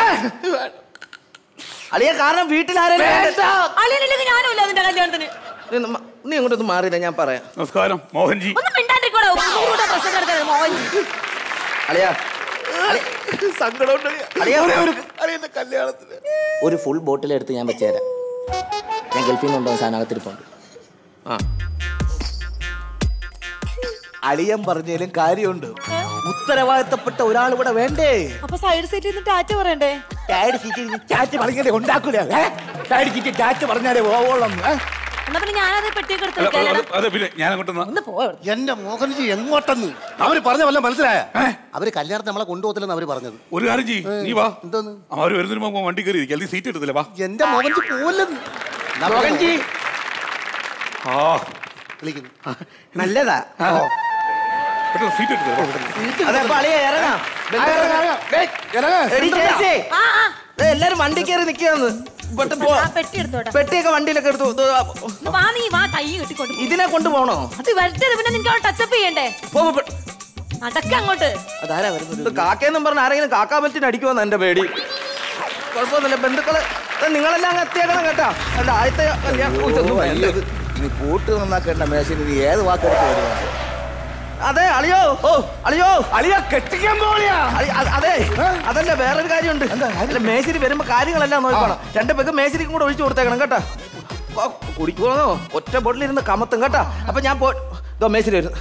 അളിയ കാരണം വീട്ടിൽ ആരെങ്കിലും അളിയനില്ലെങ്കിൽ ഞാനും ഇല്ല അതിന്റെ കല്യാണത്തിന് നീ ഒന്ന് മ- നീ ഇങ്ങോട്ടൊന്ന് മാറിയില്ല ഞാൻ പറയാം നമസ്കാരം മോഹൻജി ഒന്നും മിണ്ടാണ്ടിരിക്കോളൂ നൂറുകൂട്ടം പ്രശ്നം കിടക്കുന്നത് മോഹൻ അളിയ സങ്കടമുണ്ട് അളിയ അളിയന്റെ കല്യാണത്തിന് ഒരു ഫുൾ ബോട്ടിൽ എടുത്ത് ഞാൻ വെച്ചുതരാം ഞാൻ ഗൾഫിൽ നിന്ന് കൊണ്ടുപോകാൻ സാധനത്തിരിപ്പുണ്ട് ആ അളിയൻ പറഞ്ഞാലും കാര്യമുണ്ട് ഉത്തരവാദിത്തപ്പെട്ട ഒരാൾ ഇവിടെ വേണ്ടേ അപ്പൊ സൈഡ് സീറ്റിൽ നിന്ന് ടാറ്റ പറയണ്ടേ ടാഡ് സീറ്റ് ചാറ്റ് പറഞ്ഞാലേ ഉണ്ടാക്കൂല ഏ? ടാഡ് സീറ്റ് ചാറ്റ് പറഞ്ഞാലേ പോവോളം ഏ? എന്നാ പിന്നെ ഞാനത് പെട്ടിയൊക്കെ എടുത്ത് അല്ല, വെക്കാലോ അത് അതെ പിന്നെ ഞാൻ അങ്ങോട്ടൊന്ന് ഒന്ന് പോ എന്റെ മോഹൻജി എങ്ങോട്ടെന്ന് അവര് പറഞ്ഞ വല്ല മനസ്സിലായ അവര് കല്യാണത്തിന് നമ്മളെ കൊണ്ടുപോകത്തില്ലെന്ന് അവര് പറഞ്ഞത് ഒരു കാര്യം ചെയ്യ് നീ വാ അവര് വരുന്നതിന് മുമ്പ് വണ്ടി കയറി ഇരിക്കും അല്ലെങ്കിൽ സീറ്റ് എടുത്തില്ല വാ എന്റെ മോഹൻജി പോവല്ലെന്ന് മോഹൻജി. ആ വിളിക്കുന്നു നല്ലതാ പെട്ടെന്ന് സീറ്റ് എടുത്തില്ല അതെ അപ്പൊ അളിയ ഇറങ്ങാം എടി ചേച്ചി ആ ആ ദേ, എല്ലാരും വണ്ടി കയറി നിൽക്കുകയെന്ന് ഇവിടുത്തെ പോ ആ പെട്ടി എടുത്തോട്ടെ പെട്ടിയൊക്കെ വണ്ടിയിലൊക്കെ എടുത്തു ദോ, ഒന്ന് വാ നീ വാ കൈ കെട്ടിക്കൊണ്ട് പോ. ഇതിനെ കൊണ്ടുപോകണോ അത് വരട്ടത് പിന്നെ നിനക്ക് അവിടെ ടച്ചപ്പ് ചെയ്യണ്ടേ പോ, പോ, പോ. നടക്ക അങ്ങോട്ട് അതാരാ വരുന്നത് ഇത് കാക്കയെന്നും പറഞ്ഞ ആരെങ്കിലും കാക്കാ പറ്റിന് അടിക്കുമെന്ന് എന്റെ പേടി കുഴപ്പമൊന്നുമില്ല ബന്ധുക്കള് ദേ, നിങ്ങളെല്ലാം അങ്ങ് എത്തിയേക്കണം കേട്ടാ അല്ല ആദ്യത്തെ കല്യാണം ഇതൊന്നും വേണ്ട. നീ കൂട്ട് നന്നാക്കേണ്ട മേശിന് നീ ഏത് വാക്കെടുത്ത് വരുവാ അതെ അളിയോ ഓ അളിയോ അളിയ കെട്ടിക്കാൻ പോളിയാ അളി- അ- അതെ അതല്ല വേറൊരു കാര്യമുണ്ട് അല്ല മേശിരി വരുമ്പോ കാര്യങ്ങളെല്ലാം നോക്കണം രണ്ട് പേർക്ക് മേശിരിക്കും കൂടെ ഒഴിച്ചു കൊടുത്തേക്കണം കേട്ടാ ഓ, കുടിക്കുവാന്നോ ഒറ്റ ബോട്ടിലിരുന്ന് കമത്തും കേട്ടാ അപ്പൊ ഞാൻ പോ ഇതോ മേശിരി വരുന്നു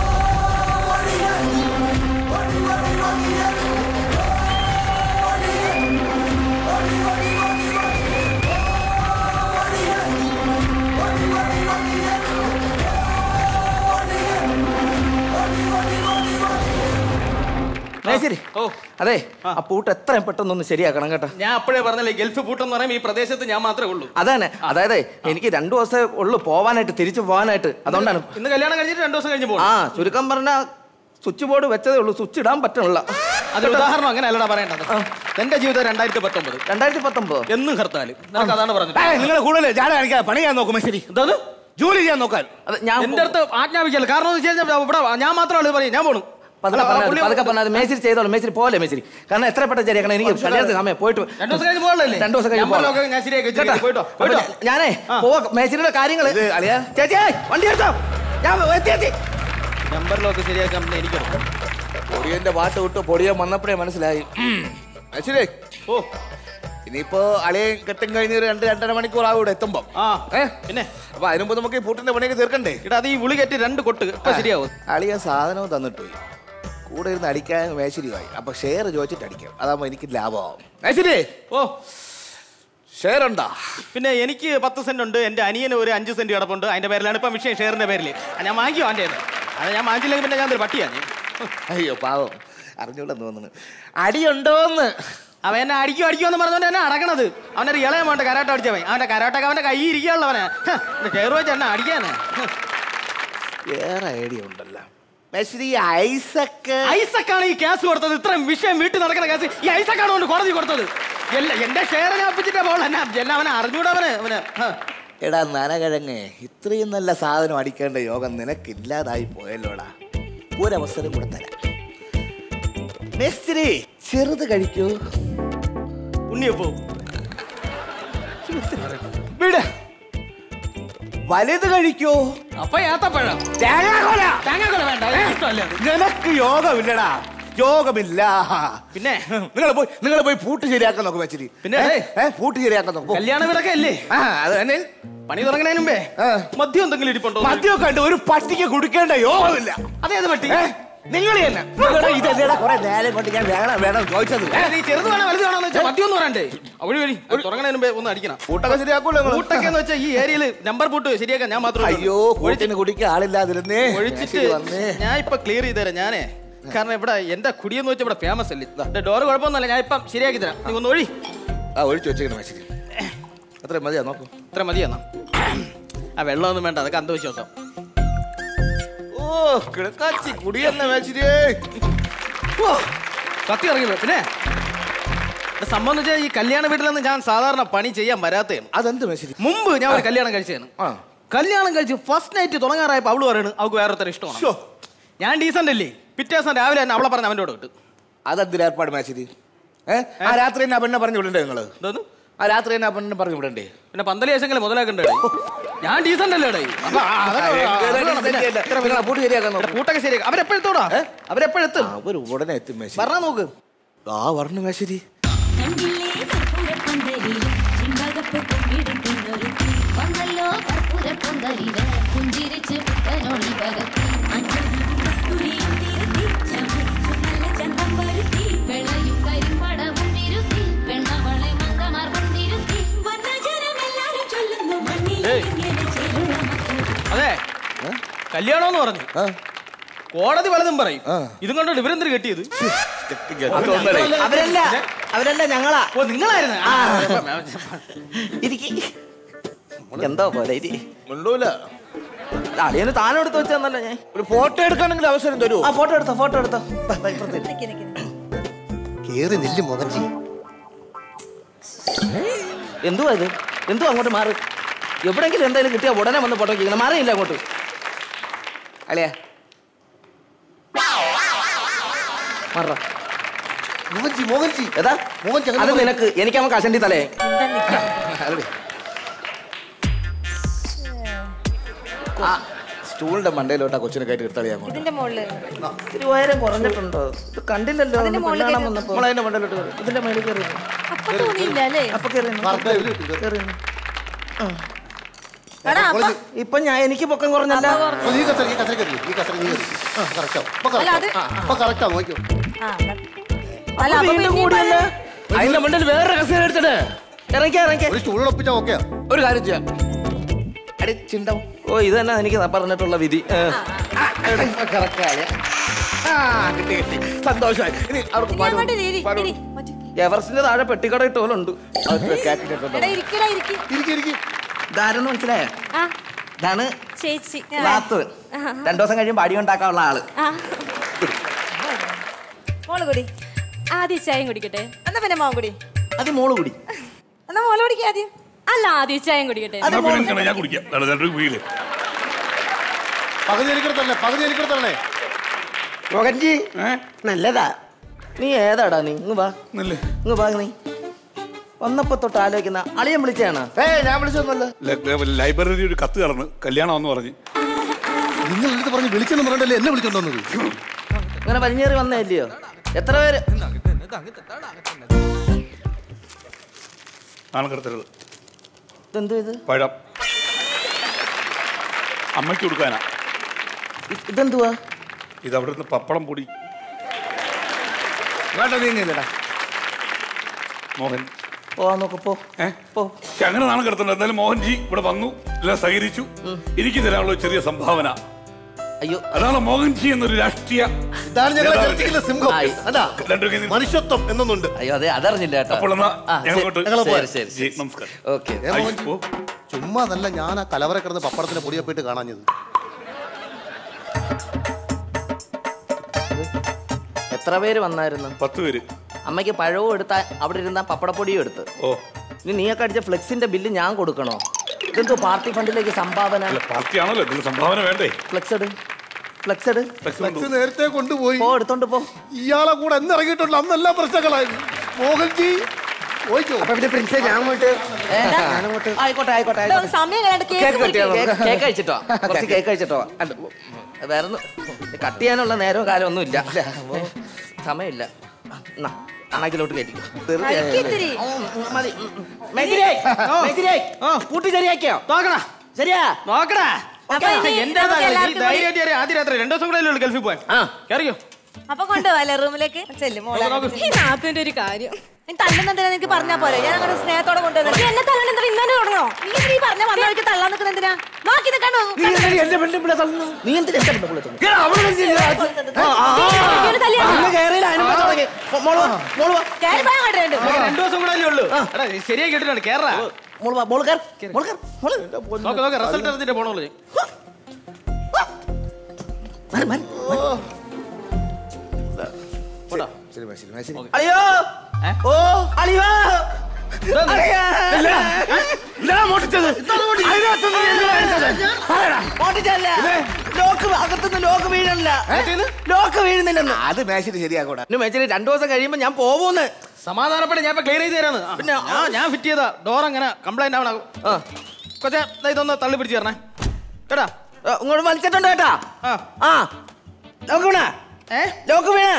മേശിരി ഓ അതെ ആ പൂട്ട് എത്രയും പെട്ടെന്നൊന്ന് ശരിയാക്കണം കേട്ടോ ഞാൻ അപ്പോഴേ പറഞ്ഞല്ലേ ഗൾഫ് പൂട്ടെന്ന് പറയുമ്പോൾ ഈ പ്രദേശത്ത് ഞാൻ മാത്രമേ ഉള്ളൂ അതാണ് അതായത് എനിക്ക് രണ്ടു ദിവസമേ ഉള്ളൂ പോവാനായിട്ട് തിരിച്ചു പോവാനായിട്ട് അതുകൊണ്ടാണ് ഇന്ന് കല്യാണം കഴിഞ്ഞിട്ട് രണ്ടു ദിവസം കഴിഞ്ഞ് പോകും ആ ചുരുക്കം പറഞ്ഞ സ്വിച്ച് ബോർഡ് വെച്ചതേ ഉള്ളൂ സ്വിച്ച് ഇടാൻ പറ്റണില്ല അതിന് ഉദാഹരണം അങ്ങനെ അല്ലടാ പറയേണ്ടത് എന്റെ ജീവിതം രണ്ടായിരത്തി പത്തൊമ്പത് രണ്ടായിരത്തി പത്തൊമ്പത് എന്നും ഹർത്താല് നിനക്ക് അതാണ് പറഞ്ഞത് നിങ്ങളെ കൂടുതൽ ജാട കാണിക്കാൻ പണി ചെയ്യാൻ നോക്കും മേശിരി എന്തത് ജോലി ചെയ്യാൻ നോക്കാൻ ഞാൻ എന്റെ അടുത്ത് ആജ്ഞാപിക്കല്ല കാരണം എന്ന് വെച്ച് കഴിഞ്ഞാൽ ഇവിടെ ഞാൻ മാത്രമാണ് ഇത് പറയും ഞാൻ പോണു പതുക്കെ അല്ല, പറഞ്ഞാൽ പുള്ളി- പതുക്കെ പറഞ്ഞാൽ മേശിരി ചെയ്തോളൂ മേശിരി പോലെ മേശിരി കാരണം എത്ര പെട്ടെന്ന് ശരിയാക്കണം എനിക്ക് കല്യാണത്തിന് സമയം പോയിട്ട് രണ്ടു ദിവസം കഴിഞ്ഞ് പോകണല്ലേ രണ്ടു ദിവസം കഴിഞ്ഞ് പോകാം. നമ്പറിലൊക്കെ ഞാൻ ശരിയാക്കി കേട്ടോ? വെച്ചിരിക്കുന്നു. പോയിട്ടോ അപ്പൊ പോയിട്ടോ ഞാ- ഞാനേ പോവാ മേശിരിയുടെ കാര്യങ്ങള് ചേച്ചി വണ്ടി എടുത്തോ ഞാൻ എത്തി എത്തി നമ്പറിലൊക്കെ ശരിയാക്കാൻ എനിക്കറിയാം പൊടിയന്റെ പാട്ട് വിട്ട് പൊടിയൻ വന്നപ്പോഴേ മനസ്സിലായി മേശിരി ഓ ഇനിയിപ്പോ അളിയെ കെട്ടും കഴിഞ്ഞ് ഒരു രണ്ട് രണ്ടര മണിക്കൂർ ആവും ഇവിടെ എത്തുമ്പോ ആ ഏ പിന്നെ അപ്പൊ അതിനു മുമ്പ് നമുക്ക് ഈ പൂട്ടിന്റെ പണിയൊക്കെ തീർക്കണ്ടേ ഇടാ അത് ഈ വിളി കെട്ടി രണ്ട് കൊട്ട് ഇപ്പൊ ശരിയാവും അളിയ സാധനവും തന്നിട്ട് പോയി കൂടെ ഇരുന്ന് അടിക്കാൻ മേശരിയായി അപ്പൊ ഷെയർ ചോദിച്ചിട്ട് അടിക്കാം അതാകുമ്പോ എനിക്ക് ലാഭമാവും മേശരി ഓ ഷെയർ ഉണ്ടാ പിന്നെ എനിക്ക് പത്ത് സെന്റ് ഉണ്ട് എന്റെ അനിയന് ഒരു അഞ്ച് സെന്റ് കിടപ്പുണ്ട് അതിന്റെ പേരിലാണ് ഇപ്പം വിഷയം ഷെയറിന്റെ പേരിൽ അത് ഞാൻ വാങ്ങിയോ അവൻ്റെ അത് ഞാൻ വാങ്ങിച്ചില്ലെങ്കിൽ പിന്നെ ഞാൻ ഒരു പട്ടിയാണ് അയ്യോ പാവം അറിഞ്ഞൂടെന്ന് തോന്നുന്നു അടിയുണ്ടോന്ന് അവൻ എന്നെ അടിക്കും അടിക്കുമെന്ന് പറഞ്ഞോണ്ട് എന്നെ അടക്കണത് അവൻ്റെ ഒരു ഇളയം വേണ്ട കരാട്ട അടിച്ചവൻ അവന്റെ കരാട്ടൊക്കെ അവന്റെ കൈ ഇരിക്കാനുള്ളവനെ ഷെയർ വെച്ച് എന്നെ അടിക്കാനാ വേറെ ഐഡിയ ഉണ്ടല്ലോ മേശരി ഐസക്ക് ഐസക്കാണ് ഈ കേസ് കൊടുത്തത് ഇത്രയും വിഷയം വീട്ടിൽ നടക്കുന്ന കേസ് ഈ ഐസക്കാണ് കൊണ്ട് കോടതി കൊടുത്തത് എല്ലാ എന്റെ ഷെയർ ഞാൻ ഒപ്പിച്ചിട്ടേ പോകണം എന്നെ എന്നെ അവനെ അറിഞ്ഞൂടവന് അവന് ഹ. എടാ നനകിഴങ്ങ് ഇത്രയും നല്ല സാധനം അടിക്കേണ്ട യോഗം നിനക്കില്ലാതായി പോയല്ലോടാ ഒരവസരം കൂടെ തരാം മേസ്ത്രി ചെറുത് കഴിക്കൂ ഉണ്ണിയപ്പോ വിട് വലുത് കഴിക്കോ അപ്പൊ ഏത്തപ്പഴം തേങ്ങാക്കൊല തേങ്ങാക്കൊല വേണ്ട അത് ഇഷ്ടമല്ല അത്. നിനക്ക് യോഗമില്ലടാ യോഗമില്ല പിന്നെ നിങ്ങൾ പോയി നിങ്ങൾ പോയി പൂട്ട് ശരിയാക്കാൻ നോക്കും വെച്ചിരി പിന്നെ, ഏ? ഏയ്. ഏ, പൂട്ട് ശരിയാക്കാൻ നോക്കും കല്യാണ വീടൊക്കെ അല്ലേ ആ അത് തന്നെ പണി തുടങ്ങണതിന് മുമ്പേ മദ്യം എന്തെങ്കിലും ഇരിപ്പുണ്ടോ മദ്യമൊക്കെ ഉണ്ട് ഒരു പട്ടിക്ക് കുടിക്കേണ്ട യോഗമില്ല അതേത് പട്ടി നിങ്ങൾ തന്നെ നിങ്ങളുടെ ഇതെന്താ കുറെ നേരം കൊണ്ട് ഞാൻ വേണം വേണം ചോദിച്ചത് ഏ, നീ ചെറുത് വേണം വലുത് വേണമെന്ന് വെച്ചാൽ മദ്യം ഒന്ന് പറയണ്ടേ വഴി വഴി അത് തുടങ്ങണതിന് മുമ്പേ ഒന്ന് അടിക്കണം പൂട്ടൊക്കെ ശരിയാക്കൂല്ലോ നിങ്ങള്? പൂട്ടൊക്കെ എന്ന് വെച്ചാൽ ഈ ഏരിയയിൽ നമ്പർ പൂട്ട് ശരിയാക്കാൻ ഞാൻ മാത്രമേ ഉള്ളൂ. അയ്യോ കൂട്ടിന് കുടിക്കാൻ ആളില്ലാതിരുന്നേ ഒഴിച്ചിട്ട് ശരി, വന്നേ ഞാൻ ഇപ്പൊ ക്ലിയർ ചെയ്ത് തരാം ഞാനേ കാരണം ഇവിടെ എന്റെ കുടിയെന്ന് വെച്ചാൽ ഇവിടെ ഫേമസ് അല്ലേ ഡോറ് കുഴപ്പമൊന്നുമല്ല ഞാൻ ഇപ്പം ശരിയാക്കി തരാം നീ ഒന്ന് ഒഴി ആ ഒഴിച്ചു വെച്ചേക്കണം വെച്ചിട്ട് അത്ര മതിയാ നോക്കൂ ഇത്ര മതിയെന്നാ ആ വെള്ളമൊന്നും വേണ്ട അതൊക്കെ അന്ധവിശ്വാസം ഓ കിടക്കാച്ചി കുടിയെന്ന വെച്ചിട്ടേ ഓ, കത്തി ഇറങ്ങി പോയി. പിന്നെ ഇത് സംഭവം എന്ന് വെച്ചാൽ ഈ കല്യാണ വീട്ടിലൊന്നും ഞാൻ സാധാരണ പണി ചെയ്യാൻ വരാത്തതാണ് അതെന്ത് മെസ്സിരി മുമ്പ് ഞാൻ ഒരു കല്യാണം കഴിച്ചതാണ് കല്യാണം കഴിച്ച് ഫസ്റ്റ് നൈറ്റ് തുടങ്ങാറായപ്പോ അവള് പറയണ് അവൾക്ക് വേറെ ഒരുത്തരം ഇഷ്ടമാണ് ഞാൻ ഡീസന്റ് അല്ലേ പിറ്റേ ദിവസം രാവിലെ തന്നെ അവളെ പറഞ്ഞ് അവൻ്റെ കൂടെ വിട്ടു അതെന്തിന് ഏർപ്പാട് മേച്ചിരി ഏ ആ രാത്രി തന്നെ ആ പെണ്ണെ പറഞ്ഞു വിടണ്ടേ നിങ്ങള് എന്തോന്ന് ആ രാത്രി തന്നെ ആ പെണ്ണിനെ പറഞ്ഞു വിടണ്ടേ പിന്നെ പന്തല് ശേഷങ്ങളെ മുതലാക്കണ്ടേ ഞാൻ ഡീസന്റ് അല്ലേ ഡേ അപ്പൊ ആ, അതൊക്കെ ആ, അത് ഏതായാലും വേണം. പിന്നെ decent അല്ല. ഇത്ര നിങ്ങളെ പൂട്ട് ശരിയാക്കാൻ നോക്ക്. പൂട്ടൊക്കെ ശരിയാക്കാം അവരെപ്പോഴത്തോടാ അവരെപ്പോഴെത്തും അവർ ഉടനെ എത്തും മേശരി പറഞ്ഞാ നോക്ക് ആ പറഞ്ഞു മേശരി വന്നല്ലോ കർപ്പൂരപ്പൊന്തരിവ് പുഞ്ചിരിച്ച് പുത്തനൊളി പകർത്തി അഞ്ചൊരു കസ്തൂരിയും തിരുത്തി ചമച്ചു നല്ല ചന്തം വരുത്തി വെള്ളയും കരിമ്പടവും തിരുത്തി പെണ്ണവളെ മങ്കമാർക്കും തിരുത്തി വന്ന ജനമെല്ലാരും ചൊല്ലുന്നു മണ്ണിൽ ഏയ്. ഇങ്ങനെ ചേരുന്ന മക്കൾ അതെ കല്യാണം പറഞ്ഞു കോടതി പലതും പറയും ഇതും കൊണ്ടോ ഇവരെന്തിനു കെട്ടിയത് അവരല്ല അവരല്ല ഞങ്ങളാ ഓ നിങ്ങളായിരുന്നു ആ, എന്തോ പോലെ ഇരി മിണ്ടൂല അളിയന് താനം എടുത്ത് വെച്ചെന്നല്ല ഞാൻ ഒരു ഫോട്ടോ എടുക്കണമെങ്കിൽ അവസരം തരൂ ആ ഫോട്ടോ എടുത്തോ ഫോട്ടോ എടുത്തോ ബാ, ബാ, ഇപ്പുറത്ത് ഇരി. കേറി നെല്ല് മുതൽ എന്തുവാ ഇത് എന്തുവാ അങ്ങോട്ട് മാറ് എവിടെങ്കിലും എന്തായാലും കിട്ടിയാ ഉടനെ വന്ന് ഫോട്ടോ കേൾക്കണം മാറിയില്ല അങ്ങോട്ട് അളിയ മാറ മോഹൻജി മോഹൻജി ഏതാ മോഹൻജി അത് അങ്ങനെ നിനക്ക് എനിക്ക് അവൻ കഷണ്ടി തലേ അതെ ആ സ്റ്റൂളിന്റെ മണ്ടയിലോട്ടാ കൊച്ചിനെ കയറ്റി എടുത്തളിയാ ഇതിന്റെ മുകളില് ഇത്തിരി ഉയരം കുറഞ്ഞിട്ടുണ്ടോ ഇത് കണ്ടില്ലല്ലോ അതിന്റെ ഒന്ന് മുകളിൽ പെണ്ണ് കാണാൻ കയറി. വന്നപ്പോ. നമ്മളതിന്റെ മണ്ടയിലോട്ട് കയറി. ഇതിന്റെ മേളിൽ കയറി അപ്പൊ തോന്നിയില്ല അല്ലേ അപ്പൊ കയറി കയറി എടാ അപ്പൊ ഇപ്പൊ ഞാൻ എനിക്ക് പൊക്കം കുറഞ്ഞല്ല നീ കസര ഈ കസര കയറി ഈ കസര നീ കയറി ആ കറക്റ്റാവും ഇപ്പൊ അല്ല, അത് കറക്റ്റാവും ഇപ്പൊ കറക്റ്റാവും നോക്കിയോ ആ, അല്ല അപ്പൊ വീണ്ടും പിന്നീട് കൂടിയല്ലേ അതിന്റെ മണ്ടയിൽ വേറെ കസേര എടുത്തിട്ട് ഇറങ്ങിയ ഇറങ്ങിയ ഒരു സ്റ്റൂളിൽ ഒപ്പിച്ചാ ഓക്കെയാ ഒരു കാര്യം ചെയ്യാം അടി ചിണ്ടാവും ഓ ഇത് തന്നെ എനിക്ക് പറഞ്ഞിട്ടുള്ള വിധി ഏ. കറക്റ്റായ ആ, കിട്ടി കിട്ടി സന്തോഷമായി ഇനി അവർക്ക് ഇനി അങ്ങോട്ട് ഇരി, ഇരി, ഇരി. മറ്റേ- എവറസ്റ്റിന്റെ താഴെ പെട്ടിക്കട ഇട്ടോലുണ്ട് എടാ ഇരിക്കടാ ഇരിക്ക് ഇരിക്കി ഇരിക്കി ഇതാരെന്ന് മനസ്സിലായോ ആ ഇതാണ് ചേച്ചി നാത്ത് രണ്ടു ദിവസം കഴിയുമ്പോൾ അടി ഉണ്ടാക്കാനുള്ള ആള് ആ മോള് കുടി ആദ്യം ചായം കുടിക്കട്ടെ എന്നാ പിന്നെ മോൻ കുടി അത് മോള് കൂടി എന്നാ മോള് കുടിക്കുക ആദ്യം അല്ല ആദ്യം ചായം കുടിക്കട്ടെ എന്നാ പിന്നെ നിൽക്കണം, ഞാൻ കുടിക്കാം രണ്ട് രണ്ട് വീല് പകുതി എനിക്കെടുത്തല്ലേ പകുതി എനിക്കെടുത്തല്ലേ മോഹൻജി നല്ലതാ നീ ഏതാടാ നീ ഇങ്ങ് വാ നല്ലേ ഇങ്ങ് വാ നീ വന്നപ്പോ തൊട്ട് ആലോചിക്കുന്ന അളിയൻ വിളിച്ചാണ് ഏ ഞാൻ വിളിച്ചൊന്നുമല്ല ലൈബ്രറി ഒരു കത്ത് കടന്ന് കല്യാണമെന്ന് പറഞ്ഞ് നിങ്ങൾ എടുത്ത് പറഞ്ഞ് വിളിച്ചെന്ന് പറഞ്ഞല്ലേ എന്നെ വിളിച്ചോണ്ടോന്നത് ഇങ്ങനെ വലിഞ്ഞേറി വന്നല്ലയോ എത്ര പേര് നാളെ കിടത്തരുത് ഇതെന്തോ ഇത് പഴം അമ്മയ്ക്ക് കൊടുക്കാനാ ഇ- ഇതെന്തുവാ ഇത് അവിടുന്ന് പപ്പടം പൊടി വേണ്ട നീങ്ങില്ലടാ മോഹൻ പോവാൻ നോക്ക് പോ ഏ പോ പക്ഷെ അങ്ങനെ നാളെ കിടത്തണ്ട എന്തായാലും മോഹൻജി ഇവിടെ വന്നു എല്ലാം സഹകരിച്ചു എനിക്ക് തരാനുള്ള ഒരു ചെറിയ സംഭാവന അയ്യോ അതാണ് മോഹൻജി എന്നൊരു രാഷ്ട്രീയ ഇതാണ് ഞങ്ങളെ നേതാവിന്റെ. ചർച്ചയ്ക്കുള്ള സിംഹം ആയി. അതാ രണ്ടു കൈ നീട്ടി. മനുഷ്യത്വം എന്നൊന്നുണ്ട് അയ്യോ അതെ അതറിഞ്ഞില്ല കേട്ടോ അപ്പോൾ എന്നാ ആ, ഞങ്ങൾ ശരി. അങ്ങോട്ട് ഞങ്ങള് പോവാം. ശരി, ശരി, ജി, നമസ്കാരം ഓക്കെ ഏ, മോഹൻജി, ചുമ്മാ നല്ല ഞാൻ ആ കലവറ കിടന്ന് പപ്പടത്തിന്റെ പൊടിയെ പോയിട്ട് കാണാഞ്ഞത് എത്ര പേര് വന്നായിരുന്നു പത്ത് പേര് അമ്മയ്ക്ക് പഴവും എടുത്ത അവിടെ ഇരുന്ന പപ്പടപ്പൊടിയും എടുത്ത് ഓ ഇനി നീയൊക്കെ അടിച്ച ഫ്ലെക്സിന്റെ ബില്ല് ഞാൻ കൊടുക്കണോ ഇതെന്തോ പാർട്ടി ഫണ്ടിലേക്ക് സംഭാവന അല്ല പാർട്ടിയാണല്ലോ എന്തെങ്കിലും സംഭാവന വേണ്ടേ ഫ്ലെക്സ് എട് ഫ്ലെക്സ് എട് ഫ്ലെക്സ് ഫ്ലെക്സ് നേരത്തെ കൊണ്ടുപോയി പോ എടുത്തോണ്ട് പോ ഇയാളെ കൂടെ എന്ന് ഇറങ്ങിയിട്ടുണ്ട് അന്നെല്ലാം പ്രശ്നങ്ങളായിരുന്നു മോഹൻജി അപ്പൊ പിന്നെ പ്രിൻസേ ഞാൻ അങ്ങോട്ട് ഞാനങ്ങോട്ട് ആയിക്കോട്ടെ ആയിക്കോട്ടെ ഇതാ, സമയം കഴിഞ്ഞിട്ട് കേക്ക് കേക്ക് കട്ട് ചെയ്യാം മുറിക്ക്. നമുക്ക്. കേക്ക് കഴിച്ചിട്ടോ കുറച്ച് കേക്ക് കഴിച്ചിട്ടോ അല്ല, വേറെ ഒന്നും കട്ട് ചെയ്യാനുള്ള നേരവും കാലം ഒന്നും ഇല്ല സമയമില്ല എന്നാ, അണക്കിലോട്ട് കയറ്റിക്കോ കഴിക്ക് ഇത്തിരി. മതി മേച്ചിരേ മേച്ചിരേ കൂട്ടി ശരിയാക്കിയോ നോക്കണ ശരിയാ നോക്കടാ അപ്പൊ ഇനി എന്റെ നമുക്ക് എല്ലാവർക്കും കൂടി- ധൈര്യമായിട്ട് കയറി ആദ്യ രാത്രി രണ്ടു ദിവസം കൂടെ അല്ലേ ഉള്ളൂ ഗൾഫിൽ പോവാൻ കയറിയോ അപ്പൊ കൊണ്ടുപോകല്ലേ റൂമിലേക്ക് ചെല്ലും മോളെ ഈ നാത്തിന്റെ ഒരു കാര്യം നീ തല്ലുന്നെന്തിനാ നിനക്ക് പറഞ്ഞാ പോരെ ഞാൻ അങ്ങനെ സ്നേഹത്തോടെ കൊണ്ടുവന്നത് എന്നെ തള്ളണം എന്താ ഇന്നെ തുടങ്ങണോ നീ നീ പറഞ്ഞ വന്ന വഴിക്ക് തള്ളാൻ നിൽക്കുന്ന എന്തിനാ നോക്കി നിൽക്കണോ നീ എന്തിനാ എന്റെ പെണ്ണിനെ ഇവിടെ തള്ളുന്നു? നീ എന്തിനാ എന്റെ പെണ്ണിനെ ഇവിടെ തള്ളുന്നു? എടാ, അവള് തല്ലിയതാ. ആ, ആ, ആ. ഇവന് തല്ലിയതാ. അന്ന് കയറിയില്ല, അതിന് മുമ്പ് തുടങ്ങി. മോ- മോള് വാ, മോള് വാ. കേറി പോയാൻ കണ്ടിട്ടുണ്ട് നമുക്ക് രണ്ടു ദിവസം കൂടെ അല്ലേ ഉള്ളൂ എടാ ശരിയായി കേട്ടിട്ടുണ്ട് കേറാ മോള് വാ, മോള് കയറ്, മോള് കയറ്, മോള്. നോക്ക് നോക്ക് റിസൾട്ട് അറിഞ്ഞിട്ട് പോണോളൂ അളിയോ ഓ അളിയോ അളിയാ. മോട്ടിച്ചല്ല. ലോക്ക് അകത്തുനിന്ന് ലോക്ക് വീഴണില്ല ലോക്ക് വീഴുന്നില്ലെന്ന് അത് മേശിട്ട് ശരിയാക്കൂടാ ഇന്ന് മേച്ചിൽ രണ്ടു ദിവസം കഴിയുമ്പോ ഞാൻ പോവൂന്ന് സമാധാനപ്പെട്ട് ഞാൻ ഇപ്പൊ ക്ലിയർ ചെയ്ത് തരാന്ന് പിന്നെ ആ ഞാൻ ഫിറ്റ് ചെയ്താ ഡോർ അങ്ങനെ കംപ്ലൈന്റ് ആവണ കൊച്ചേ ദാ ഇതൊന്ന് തള്ളി പിടിച്ച് തരണേ കേട്ടാ ആ, ഇങ്ങോട്ട് വലിച്ചിട്ടുണ്ട് കേട്ടാ ആ ലോക്ക് വീണ ഏ ലോക്ക് വീണ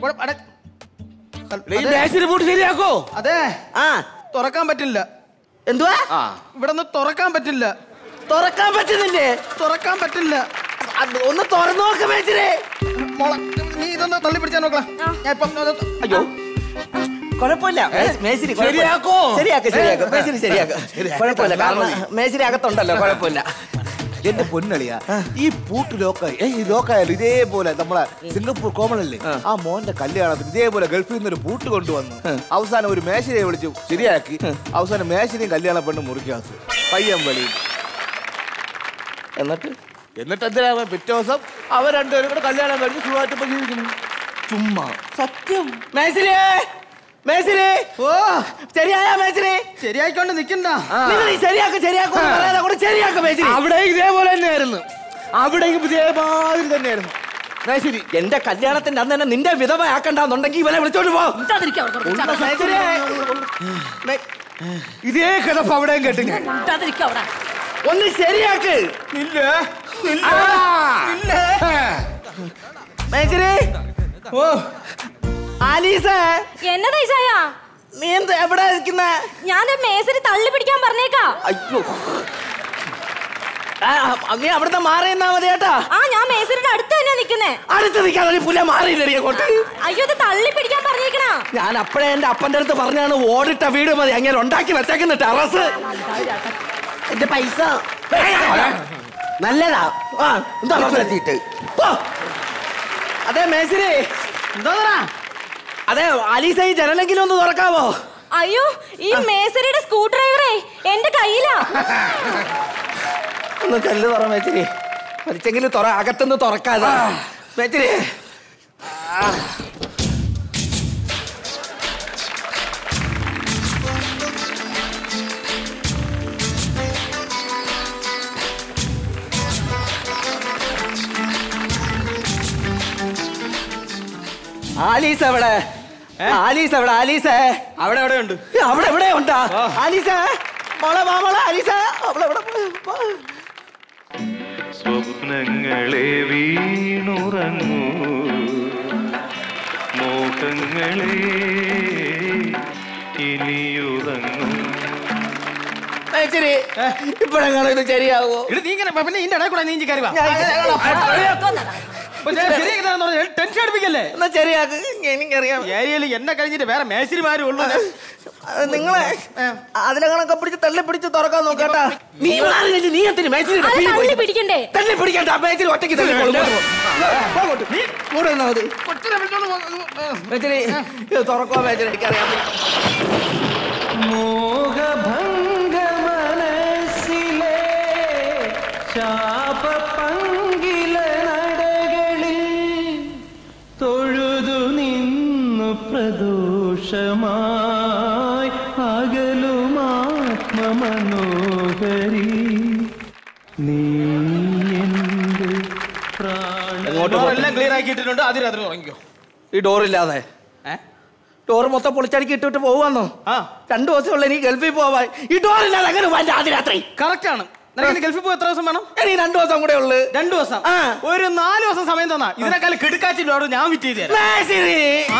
ഈ മേശിന് പൂട്ട് ശരിയാക്കോ അതെ ആ തുറക്കാൻ പറ്റില്ല എന്തുവാ ഇവിടെ നിന്ന് തുറക്കാൻ പറ്റില്ല തുറക്കാൻ പറ്റുന്നില്ലേ തുറക്കാൻ പറ്റില്ല അത് ഒന്ന് തുറന്നു നോക്ക് മേച്ചിനെ മോളെ നീ ഇതൊന്ന് തള്ളി പിടിച്ചാൽ നോക്കാം ഞാൻ ഇപ്പം ഇത് അയ്യോ കുഴപ്പമില്ല മേശ്- മേശിരി കുഴപ്പമില്ല. ശരിയാക്കോ? ശരിയാക്ക് ശരിയാക്ക് മേശിരി ശരിയാക്ക് കുഴപ്പമില്ല കാരണം മേശിരി അകത്തുണ്ടല്ലോ കുഴപ്പമില്ല എന്റെ പൊന്നളിയ ഈ പൂട്ട് ലോക്കായി ഏ ഈ ലോക്കായാലും ഇതേപോലെ നമ്മളെ സിംഗപ്പൂർ കോമൺ അല്ലേ ആ മോന്റെ കല്യാണത്തിന് ഇതേപോലെ ഗൾഫിൽ നിന്ന് ഒരു പൂട്ട് കൊണ്ടുവന്നു അവസാനം ഒരു മേശരിയെ വിളിച്ചു ശരിയാക്കി അവസാനം മേശരിയും കല്യാണ പെണ്ണ് മുറിക്കാത്തു പയ്യൻ വെളിയിൽ എന്നിട്ട് എന്നിട്ട് എന്തിനാ പിറ്റേ ദിവസം അവർ രണ്ടുപേരും കൂടെ കല്യാണം കഴിഞ്ഞ് സുഖമായിട്ട് ഇപ്പൊ ജീവിക്കുന്നു ചുമ്മാ സത്യം മേശിരി മേശിരി ഓ ശരിയായ മേശിരി ശരിയായിക്കൊണ്ട് നിക്കണ്ട നിങ്ങൾ ഈ ശരിയാക്ക് ശരിയാക്കും പറയാതെ കൂടെ ശരിയാക്ക മേശിരി അവിടെ ഇതേപോലെ തന്നെയായിരുന്നു അവിടെയും ഇതേമാതിരി തന്നെയായിരുന്നു മേശരി എന്റെ കല്യാണത്തിന്റെ അന്ന് തന്നെ നിന്റെ വിധവ ആക്കണ്ടെന്നുണ്ടെങ്കിൽ ഇവനെ വിളിച്ചോണ്ട് പോ മേശിരി, മേ- ഇതേ കിടപ്പ് അവിടെയും കേട്ടു ഞാൻ ഒന്ന് ശരിയാക്ക് ഇല്ല മേശിരി ഓ ആലീസ എന്നതാ ഈശായ നീ എന്ത് എവിടെ ഇരിക്കുന്ന ഞാൻ മേസരി തള്ളി പിടിക്കാൻ പറഞ്ഞേക്കാ അയ്യോ ആ, നീ അവിടുത്തെ മാറി നിന്നാ മതി കേട്ടാ ആ ഞാൻ മേസരിയുടെ അടുത്ത് തന്നെയാ നിക്കുന്നേ അടുത്ത് നിൽക്കാൻ ഒരു പുല മാറിയില്ലടി അങ്ങോട്ട് അയ്യോ ഇത് തള്ളി പിടിക്കാൻ പറഞ്ഞേക്കണാ ഞാൻ അപ്പഴേ എന്റെ അപ്പന്റെ അടുത്ത് പറഞ്ഞാണ് ഓടിട്ട വീട് മതി അങ്ങനെ ഉണ്ടാക്കി വെച്ചേക്കുന്ന ടെറസ് എന്റെ പൈസ നല്ലതാ ആ എന്താ എത്തിയിട്ട് അതെ മേശിരി എന്താ അതെ അലീസ ഈ ജനലെങ്കിലും ഒന്ന് തുറക്കാവോ അയ്യോ ഈ മേസരിയുടെ സ്ക്രൂ ഡ്രൈവറേ എന്റെ കയ്യിലാ ഒന്ന് കല്ല് തുറ മേച്ചിരി മരിച്ചെങ്കിലും തുറ അകത്തുനിന്ന് തുറക്കാതെ മേച്ചിരി ആലീസ് എവിടെ ആലീസ് എവിടെ ആലീസേ അവിടെ എവിടെ ഉണ്ട് അവിടെ എവിടെ ഉണ്ടാ ആലീസ മോളെ വാ മോളെ ആലീസ അവളെ എവിടെ പോയി? വാ. സ്വപ്നങ്ങളെ വീണുറങ്ങൂ മോഹങ്ങളെ ഇനിയുറങ്ങൂ മേച്ചിരി ഇപ്പോഴെങ്ങാണോ ഇത് ശരിയാവോ ഇത് നീ ഇങ്ങനെ പിന്നെ ഇതിന്റെ ഇടയിൽ കൂടെ നീ ഇഞ്ചി കയറി വാ ശരിയാക്കി തരാന്ന് പറഞ്ഞാൽ ടെൻഷൻ അടിപ്പിക്കല്ലേ എന്നാ ശരിയാക്ക് എനിക്കറിയാം ഏരിയയിൽ എന്നെ കഴിഞ്ഞിട്ട് വേറെ മേശരിമാരും ഉള്ളൂ അത് നിങ്ങളെ അതിലങ്ങളൊക്കെ പിടിച്ച് തള്ളി പിടിച്ച് തുറക്കാൻ നോക്കട്ടാ നീ മാറിയില്ലേ? നീ എന്തിന് മേച്ചിരി അത് തള്ളി പിടിക്കണ്ടേ തള്ളി പിടിക്കണ്ട മേച്ചിരി ഒറ്റയ്ക്ക് തള്ളി കൂടെ നിന്നാ മതി മേച്ചിരി ഇത് തുറക്കോ മേച്ചിരി എനിക്കറിയാം മോഹഭംഗ മനസ്സിലെ ശാപപങ്കില നടകളിൽ തൊഴുതു നിന്നു പ്രദോഷമായി അകലുമാത്മമനോഹരി നീ എന്റെ പ്രാണ എല്ലാം ക്ലിയർ ആക്കിയിട്ടുണ്ട് ആദ്യ രാത്രി ഉറങ്ങിക്കോ ഈ ഡോറില്ലാതെ ഡോർ മൊത്തം പൊളിച്ചടുക്കി ഇട്ടിട്ട് പോവാന്നോ രണ്ടു ദിവസമുള്ള എനിക്ക് ഗൾഫിൽ പോവാൻ ഈ ഡോറില്ലാതെ അങ്ങനെ പോവാൻ ആദ്യ രാത്രി കറക്റ്റ് ആണ് നിനക്ക് ഗൾഫിൽ പോയി എത്ര ദിവസം വേണം എനിക്ക് രണ്ടു ദിവസം കൂടെ ഉള്ളു രണ്ടു ദിവസം ഒരു നാല് ദിവസം സമയം തന്നാ ഇതിനേക്കാൾ കിടക്കാച്ചി ഡോർ ഞാൻ വിറ്റ് ചെയ്ത് തരാം. മേശിരി. ആ.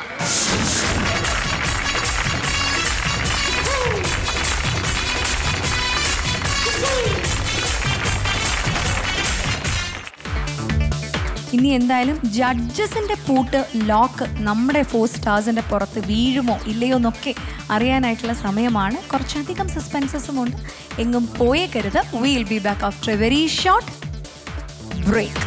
ഇനി എന്തായാലും ജഡ്ജസിന്റെ പൂട്ട് ലോക്ക് നമ്മുടെ ഫോർ സ്റ്റാർസിന്റെ പുറത്ത് വീഴുമോ ഇല്ലയോ എന്നൊക്കെ അറിയാനായിട്ടുള്ള സമയമാണ് കുറച്ചധികം സസ്പെൻസസും ഉണ്ട് എങ്ങും പോയേക്കരുത് will be back after a very short break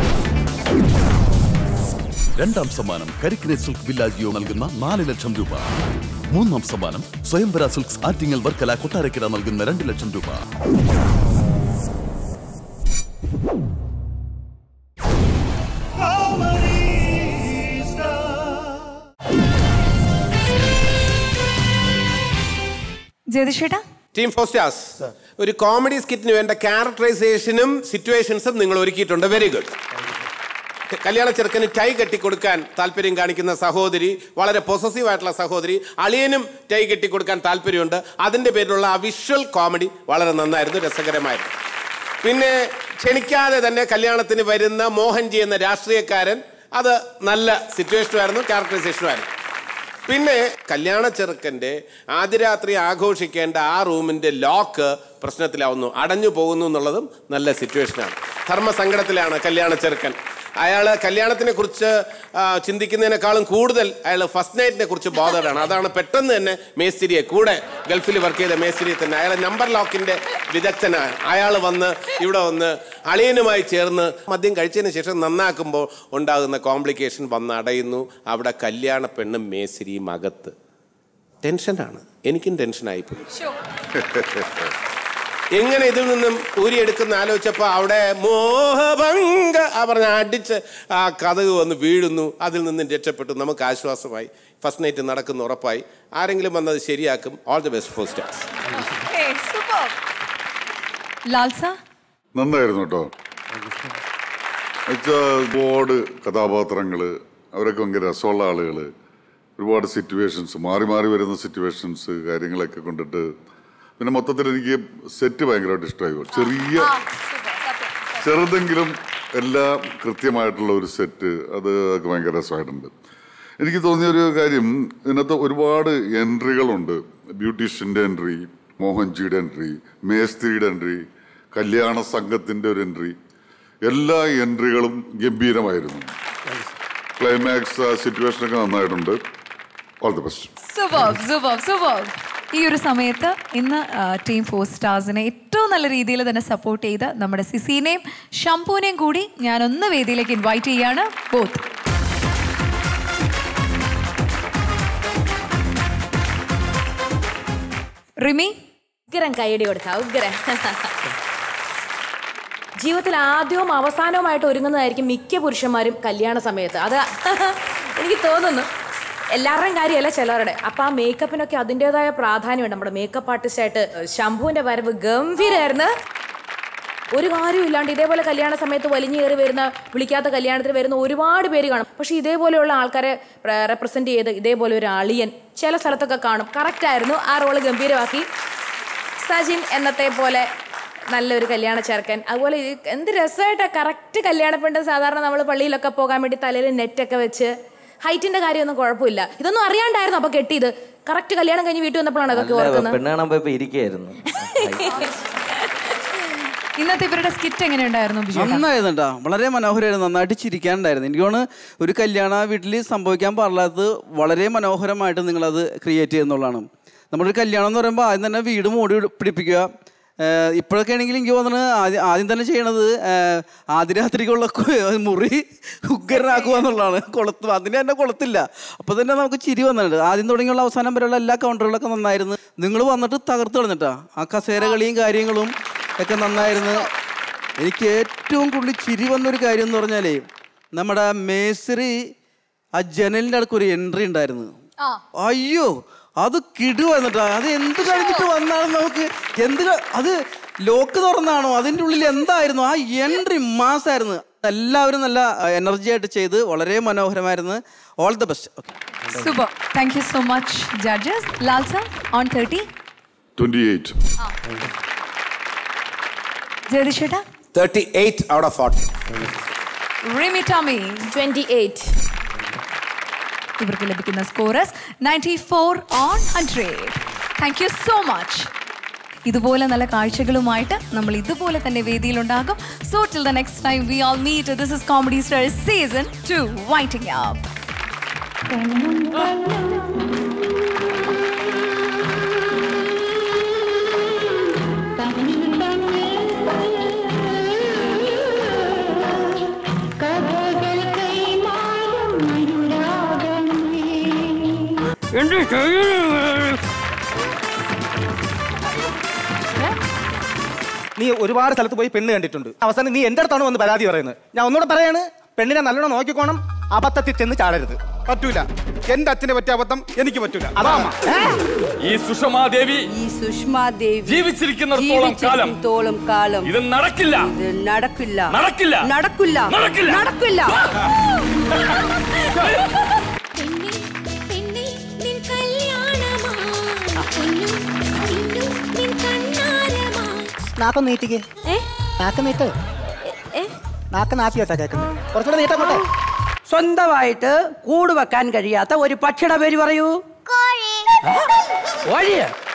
രണ്ടാം സമ്മാനം കരിക്കിനെ സിൽക്ക് വില്ലാജിയോ നൽകുന്ന നാല് ലക്ഷം രൂപ മൂന്നാം സമ്മാനം സ്വയംവര സിൽക്സ് ആറ്റിങ്ങൽ വർക്കല കൊട്ടാരക്കര നൽകുന്ന രണ്ട് ലക്ഷം രൂപ ജ്യോതിഷേട്ടാ ടീം ഫോർ സ്റ്റാർസ് ഒരു കോമഡി സ്കിറ്റിന് വേണ്ട ക്യാരക്ടറൈസേഷനും സിറ്റുവേഷൻസും നിങ്ങൾ ഒരുക്കിയിട്ടുണ്ട് വെരി ഗുഡ് കല്യാണ ചെറുക്കന് ടൈ കെട്ടിക്കൊടുക്കാൻ താല്പര്യം കാണിക്കുന്ന സഹോദരി വളരെ പൊസസീവ് ആയിട്ടുള്ള സഹോദരി അളിയനും ടൈ കെട്ടിക്കൊടുക്കാൻ താല്പര്യമുണ്ട് അതിൻ്റെ പേരിലുള്ള ആ വിഷ്വൽ കോമഡി വളരെ നന്നായിരുന്നു രസകരമായിരുന്നു പിന്നെ ക്ഷണിക്കാതെ തന്നെ കല്യാണത്തിന് വരുന്ന മോഹൻജി എന്ന രാഷ്ട്രീയക്കാരൻ അത് നല്ല സിറ്റുവേഷനുമായിരുന്നു ക്യാരക്ടറൈസേഷനുമായിരുന്നു പിന്നെ കല്യാണ ചെറുക്കൻ്റെ ആദ്യ രാത്രി ആഘോഷിക്കേണ്ട ആ റൂമിൻ്റെ ലോക്ക് പ്രശ്നത്തിലാവുന്നു അടഞ്ഞു പോകുന്നു എന്നുള്ളതും നല്ല സിറ്റുവേഷനാണ് ധർമ്മസങ്കടത്തിലാണ് കല്യാണ ചെറുക്കൻ അയാൾ കല്യാണത്തിനെ കുറിച്ച് ആ, ചിന്തിക്കുന്നതിനേക്കാളും കൂടുതൽ അയാൾ ഫസ്റ്റ് നൈറ്റിനെ കുറിച്ച് ബോധറാണ് അതാണ് പെട്ടെന്ന് തന്നെ മേസ്തിരിയെ കൂടെ ഗൾഫിൽ വർക്ക് ചെയ്ത മേസ്തിരിയെ തന്നെ അയാൾ നമ്പർ ലോക്കിൻ്റെ വിദഗ്ധനാണ് അയാൾ വന്ന് ഇവിടെ വന്ന് അളിയനുമായി ചേർന്ന് മദ്യം കഴിച്ചതിന് ശേഷം നന്നാക്കുമ്പോൾ ഉണ്ടാകുന്ന കോംപ്ലിക്കേഷൻ വന്ന് അടയുന്നു അവിടെ കല്യാണ പെണ്ണും മേസ്തിരിയും അകത്ത് ടെൻഷനാണ് എനിക്കും ടെൻഷനായിപ്പോയി എങ്ങനെ ഇതിൽ നിന്നും ഊരിയെടുക്കുന്ന ആലോചിച്ചപ്പോൾ അവിടെ മോഹഭംഗ ആ പറഞ്ഞ അടിച്ച് ആ കഥക് വന്ന് വീഴുന്നു അതിൽ നിന്നും രക്ഷപ്പെട്ടു നമുക്ക് ആശ്വാസമായി ഫസ്റ്റ് നൈറ്റ് നടക്കുന്ന ഉറപ്പായി ആരെങ്കിലും വന്നത് ശരിയാക്കും all the best four stars ലാൽസ നന്നായിരുന്നു കേട്ടോ എന്നുവെച്ചാൽ ഒരുപാട് കഥാപാത്രങ്ങള് അവരൊക്കെ ഭയങ്കര രസമുള്ള ആളുകൾ ഒരുപാട് സിറ്റുവേഷൻസ് മാറി മാറി വരുന്ന സിറ്റുവേഷൻസ് കാര്യങ്ങളൊക്കെ കൊണ്ടിട്ട് പിന്നെ മൊത്തത്തിൽ എനിക്ക് സെറ്റ് ഭയങ്കരമായിട്ട് ഇഷ്ടമായി ചെറിയ ചെറുതെങ്കിലും എല്ലാം കൃത്യമായിട്ടുള്ള ഒരു സെറ്റ് അത് ഒക്കെ ഭയങ്കര രസമായിട്ടുണ്ട് എനിക്ക് തോന്നിയ ഒരു കാര്യം ഇതിനകത്ത് ഒരുപാട് എൻട്രികളുണ്ട് ബ്യൂട്ടീഷ്യൻ്റെ എൻട്രി മോഹൻജിയുടെ എൻട്രി മേസ്ത്രിയുടെ എൻട്രി കല്യാണ സംഘത്തിൻ്റെ ഒരു എൻട്രി എല്ലാ എൻട്രികളും ഗംഭീരമായിരുന്നു ക്ലൈമാക്സ് സിറ്റുവേഷനൊക്കെ നന്നായിട്ടുണ്ട് ഓൾ ദി ബെസ്റ്റ് സുബോബ് സുബോബ് സുബോബ് ഈ ഒരു സമയത്ത് ഇന്ന് ടീം ഫോർ സ്റ്റാർസിനെ ഏറ്റവും നല്ല രീതിയിൽ തന്നെ സപ്പോർട്ട് ചെയ്ത നമ്മുടെ സിസിനെയും ഷംപൂനെയും കൂടി ഞാൻ ഒന്ന് വേദിയിലേക്ക് ഇൻവൈറ്റ് ചെയ്യാണ് ബോത്ത് റിമി ഉഗ്രം കൈയടി കൊടുത്ത ഉഗ്രം ജീവിതത്തിൽ ആദ്യവും അവസാനവുമായിട്ട് ഒരുങ്ങുന്നതായിരിക്കും മിക്ക പുരുഷന്മാരും കല്യാണ സമയത്ത് അത് എനിക്ക് തോന്നുന്നു എല്ലാവരുടെയും കാര്യമല്ല ചിലരുടെ അപ്പൊ ആ മേക്കപ്പിനൊക്കെ അതിൻ്റെതായ പ്രാധാന്യമുണ്ട് നമ്മുടെ മേക്കപ്പ് ആർട്ടിസ്റ്റായിട്ട് ശംഭുവിന്റെ വരവ് ഗംഭീരായിരുന്നു ഒരു കാര്യമില്ലാണ്ട് ഇതേപോലെ കല്യാണ സമയത്ത് വലിഞ്ഞു കയറി വരുന്ന വിളിക്കാത്ത കല്യാണത്തിന് വരുന്ന ഒരുപാട് പേര് കാണും പക്ഷെ ഇതേപോലെയുള്ള ആൾക്കാരെ റെപ്രസെന്റ് ചെയ്ത് ഇതേപോലെ ഒരു അളിയൻ ചില സ്ഥലത്തൊക്കെ കാണും കറക്റ്റ് ആയിരുന്നു ആ റോള് ഗംഭീരമാക്കി സജിൻ എന്നത്തെ പോലെ നല്ലൊരു കല്യാണ ചേർക്കൻ അതുപോലെ ഇത് എന്ത് രസമായിട്ടാ കറക്റ്റ് കല്യാണ പെണ്ണ് സാധാരണ നമ്മൾ പള്ളിയിലൊക്കെ പോകാൻ വേണ്ടി തലയിൽ നെറ്റൊക്കെ വെച്ച് ഹൈറ്റിന്റെ കാര്യമൊന്നും കുഴപ്പമില്ല ഇതൊന്നും അറിയാണ്ടായിരുന്നു അപ്പൊ കെട്ടിയത് കറക്റ്റ് കല്യാണം കഴിഞ്ഞ് വീട്ടിൽ വന്നപ്പോഴാണ് അതൊക്കെ അല്ല, ഓർക്കുന്നത് പെണ്ണ് കാണാൻ പോയപ്പോ ഇരിക്കായിരുന്നു ഇന്നത്തെ ഇവരുടെ സ്കിറ്റ് എങ്ങനെയുണ്ടായിരുന്നു ബിജു ഏട്ടാ? നന്നായിരുന്നു കേട്ടോ വളരെ മനോഹരമായിരുന്നു നന്നായിട്ട് ചിരിക്കാനുണ്ടായിരുന്നു എനിക്ക് തോന്നുന്നു ഒരു കല്യാണ വീട്ടിൽ സംഭവിക്കാൻ പാടില്ലാത്തത് വളരെ മനോഹരമായിട്ട് നിങ്ങളത് ക്രിയേറ്റ് ചെയ്യുന്നുള്ളതാണ് നമ്മളൊരു കല്യാണം എന്ന് പറയുമ്പോൾ ആദ്യം തന്നെ വീട് മൂടി പിടിപ്പിക്കുക ഏഹ് ഇപ്പോഴൊക്കെ ആണെങ്കിൽ എനിക്ക് തോന്നുന്നത് ആദ്യം ആദ്യം തന്നെ ചെയ്യണത് ഏഹ് ആദ്യ രാത്രിക്കുള്ള കു- മുറി ഉഗ്രനാക്കുക എന്നുള്ളതാണ് കൊളുത്ത് അതിന് തന്നെ കൊളുത്തില്ല അപ്പോൾ തന്നെ നമുക്ക് ചിരി വന്നിട്ടുണ്ട് ആദ്യം തുടങ്ങിയുള്ള അവസാനം വരെയുള്ള എല്ലാ കൗണ്ടറുകളൊക്കെ നന്നായിരുന്നു നിങ്ങൾ വന്നിട്ട് തകർത്ത് കളഞ്ഞിട്ടാ ആ കസേര കളിയും കാര്യങ്ങളും ഒക്കെ നന്നായിരുന്നു എനിക്ക് ഏറ്റവും കൂടുതൽ ചിരി വന്നൊരു കാര്യം എന്ന് പറഞ്ഞാലേ നമ്മുടെ മേസറി ആ ജനലിൻ്റെ അടുക്ക് ഒരു എൻട്രി ഉണ്ടായിരുന്നു അയ്യോ അത് കിടുവായിരുന്നിട്ടാ അത് എന്ത് കഴിഞ്ഞിട്ട് വന്നാലും നമുക്ക് എന്ത് ക- അത് ലോക്ക് തുറന്നാണോ അതിൻ്റെ ഉള്ളിൽ എന്തായിരുന്നു ആ എൻട്രി മാസായിരുന്നു എല്ലാവരും നല്ല എനർജി ആയിട്ട് ചെയ്ത് വളരെ മനോഹരമായിരുന്നു all the best okay super thank you so much judges Lal sir on thirty twenty eight ജയതിഷേട്ടാ thirty eight out of forty Rimi Tomy twenty eight ഇവർക്ക് ലഭിക്കുന്ന scores ninety four on hundred thank you so much ഇതുപോലെ നല്ല കാഴ്ചകളുമായിട്ട് നമ്മൾ ഇതുപോലെ തന്നെ വേദിയിലുണ്ടാകും so till the next time we all meet this is comedy star season two waiting up നീ ഒരുപാട് സ്ഥലത്ത് പോയി പെണ്ണ് കണ്ടിട്ടുണ്ട് അവസാനം നീ എന്റെ അടുത്താണ് വന്ന് പരാതി പറയുന്നത് ഞാൻ ഒന്നുകൂടെ പറയാണ് പെണ്ണിനെ നല്ലോണം നോക്കിക്കോണം അബദ്ധത്തിൽ ചെന്ന് ചാടരുത് പറ്റൂല എന്റെ അച്ഛനെ പറ്റിയ അബദ്ധം എനിക്ക് പറ്റൂല അതാണ് ഈ സുഷമാദേവി ഈ സുഷ്മാദേവി ജീവിച്ചിരിക്കുന്നിടത്തോളം കാലം ജീവിച്ചിരിക്കുന്നിടത്തോളം കാലം ഇത് നടക്കില്ല ഇത് നടക്കില്ല നടക്കില്ല നടക്കില്ല നടക്കില്ല നടക്കില്ല നാക്കം നീട്ടിക്ക് നാക്കം നീട്ട് നാക്ക നാക്കി വെച്ചാ കേൾക്കുന്നത് കുറച്ചുകൂടെ നീട്ടക്കോട്ടെ സ്വന്തമായിട്ട് കൂട് വെക്കാൻ കഴിയാത്ത ഒരു പക്ഷിയുടെ പേര് പറയൂ കോഴിയ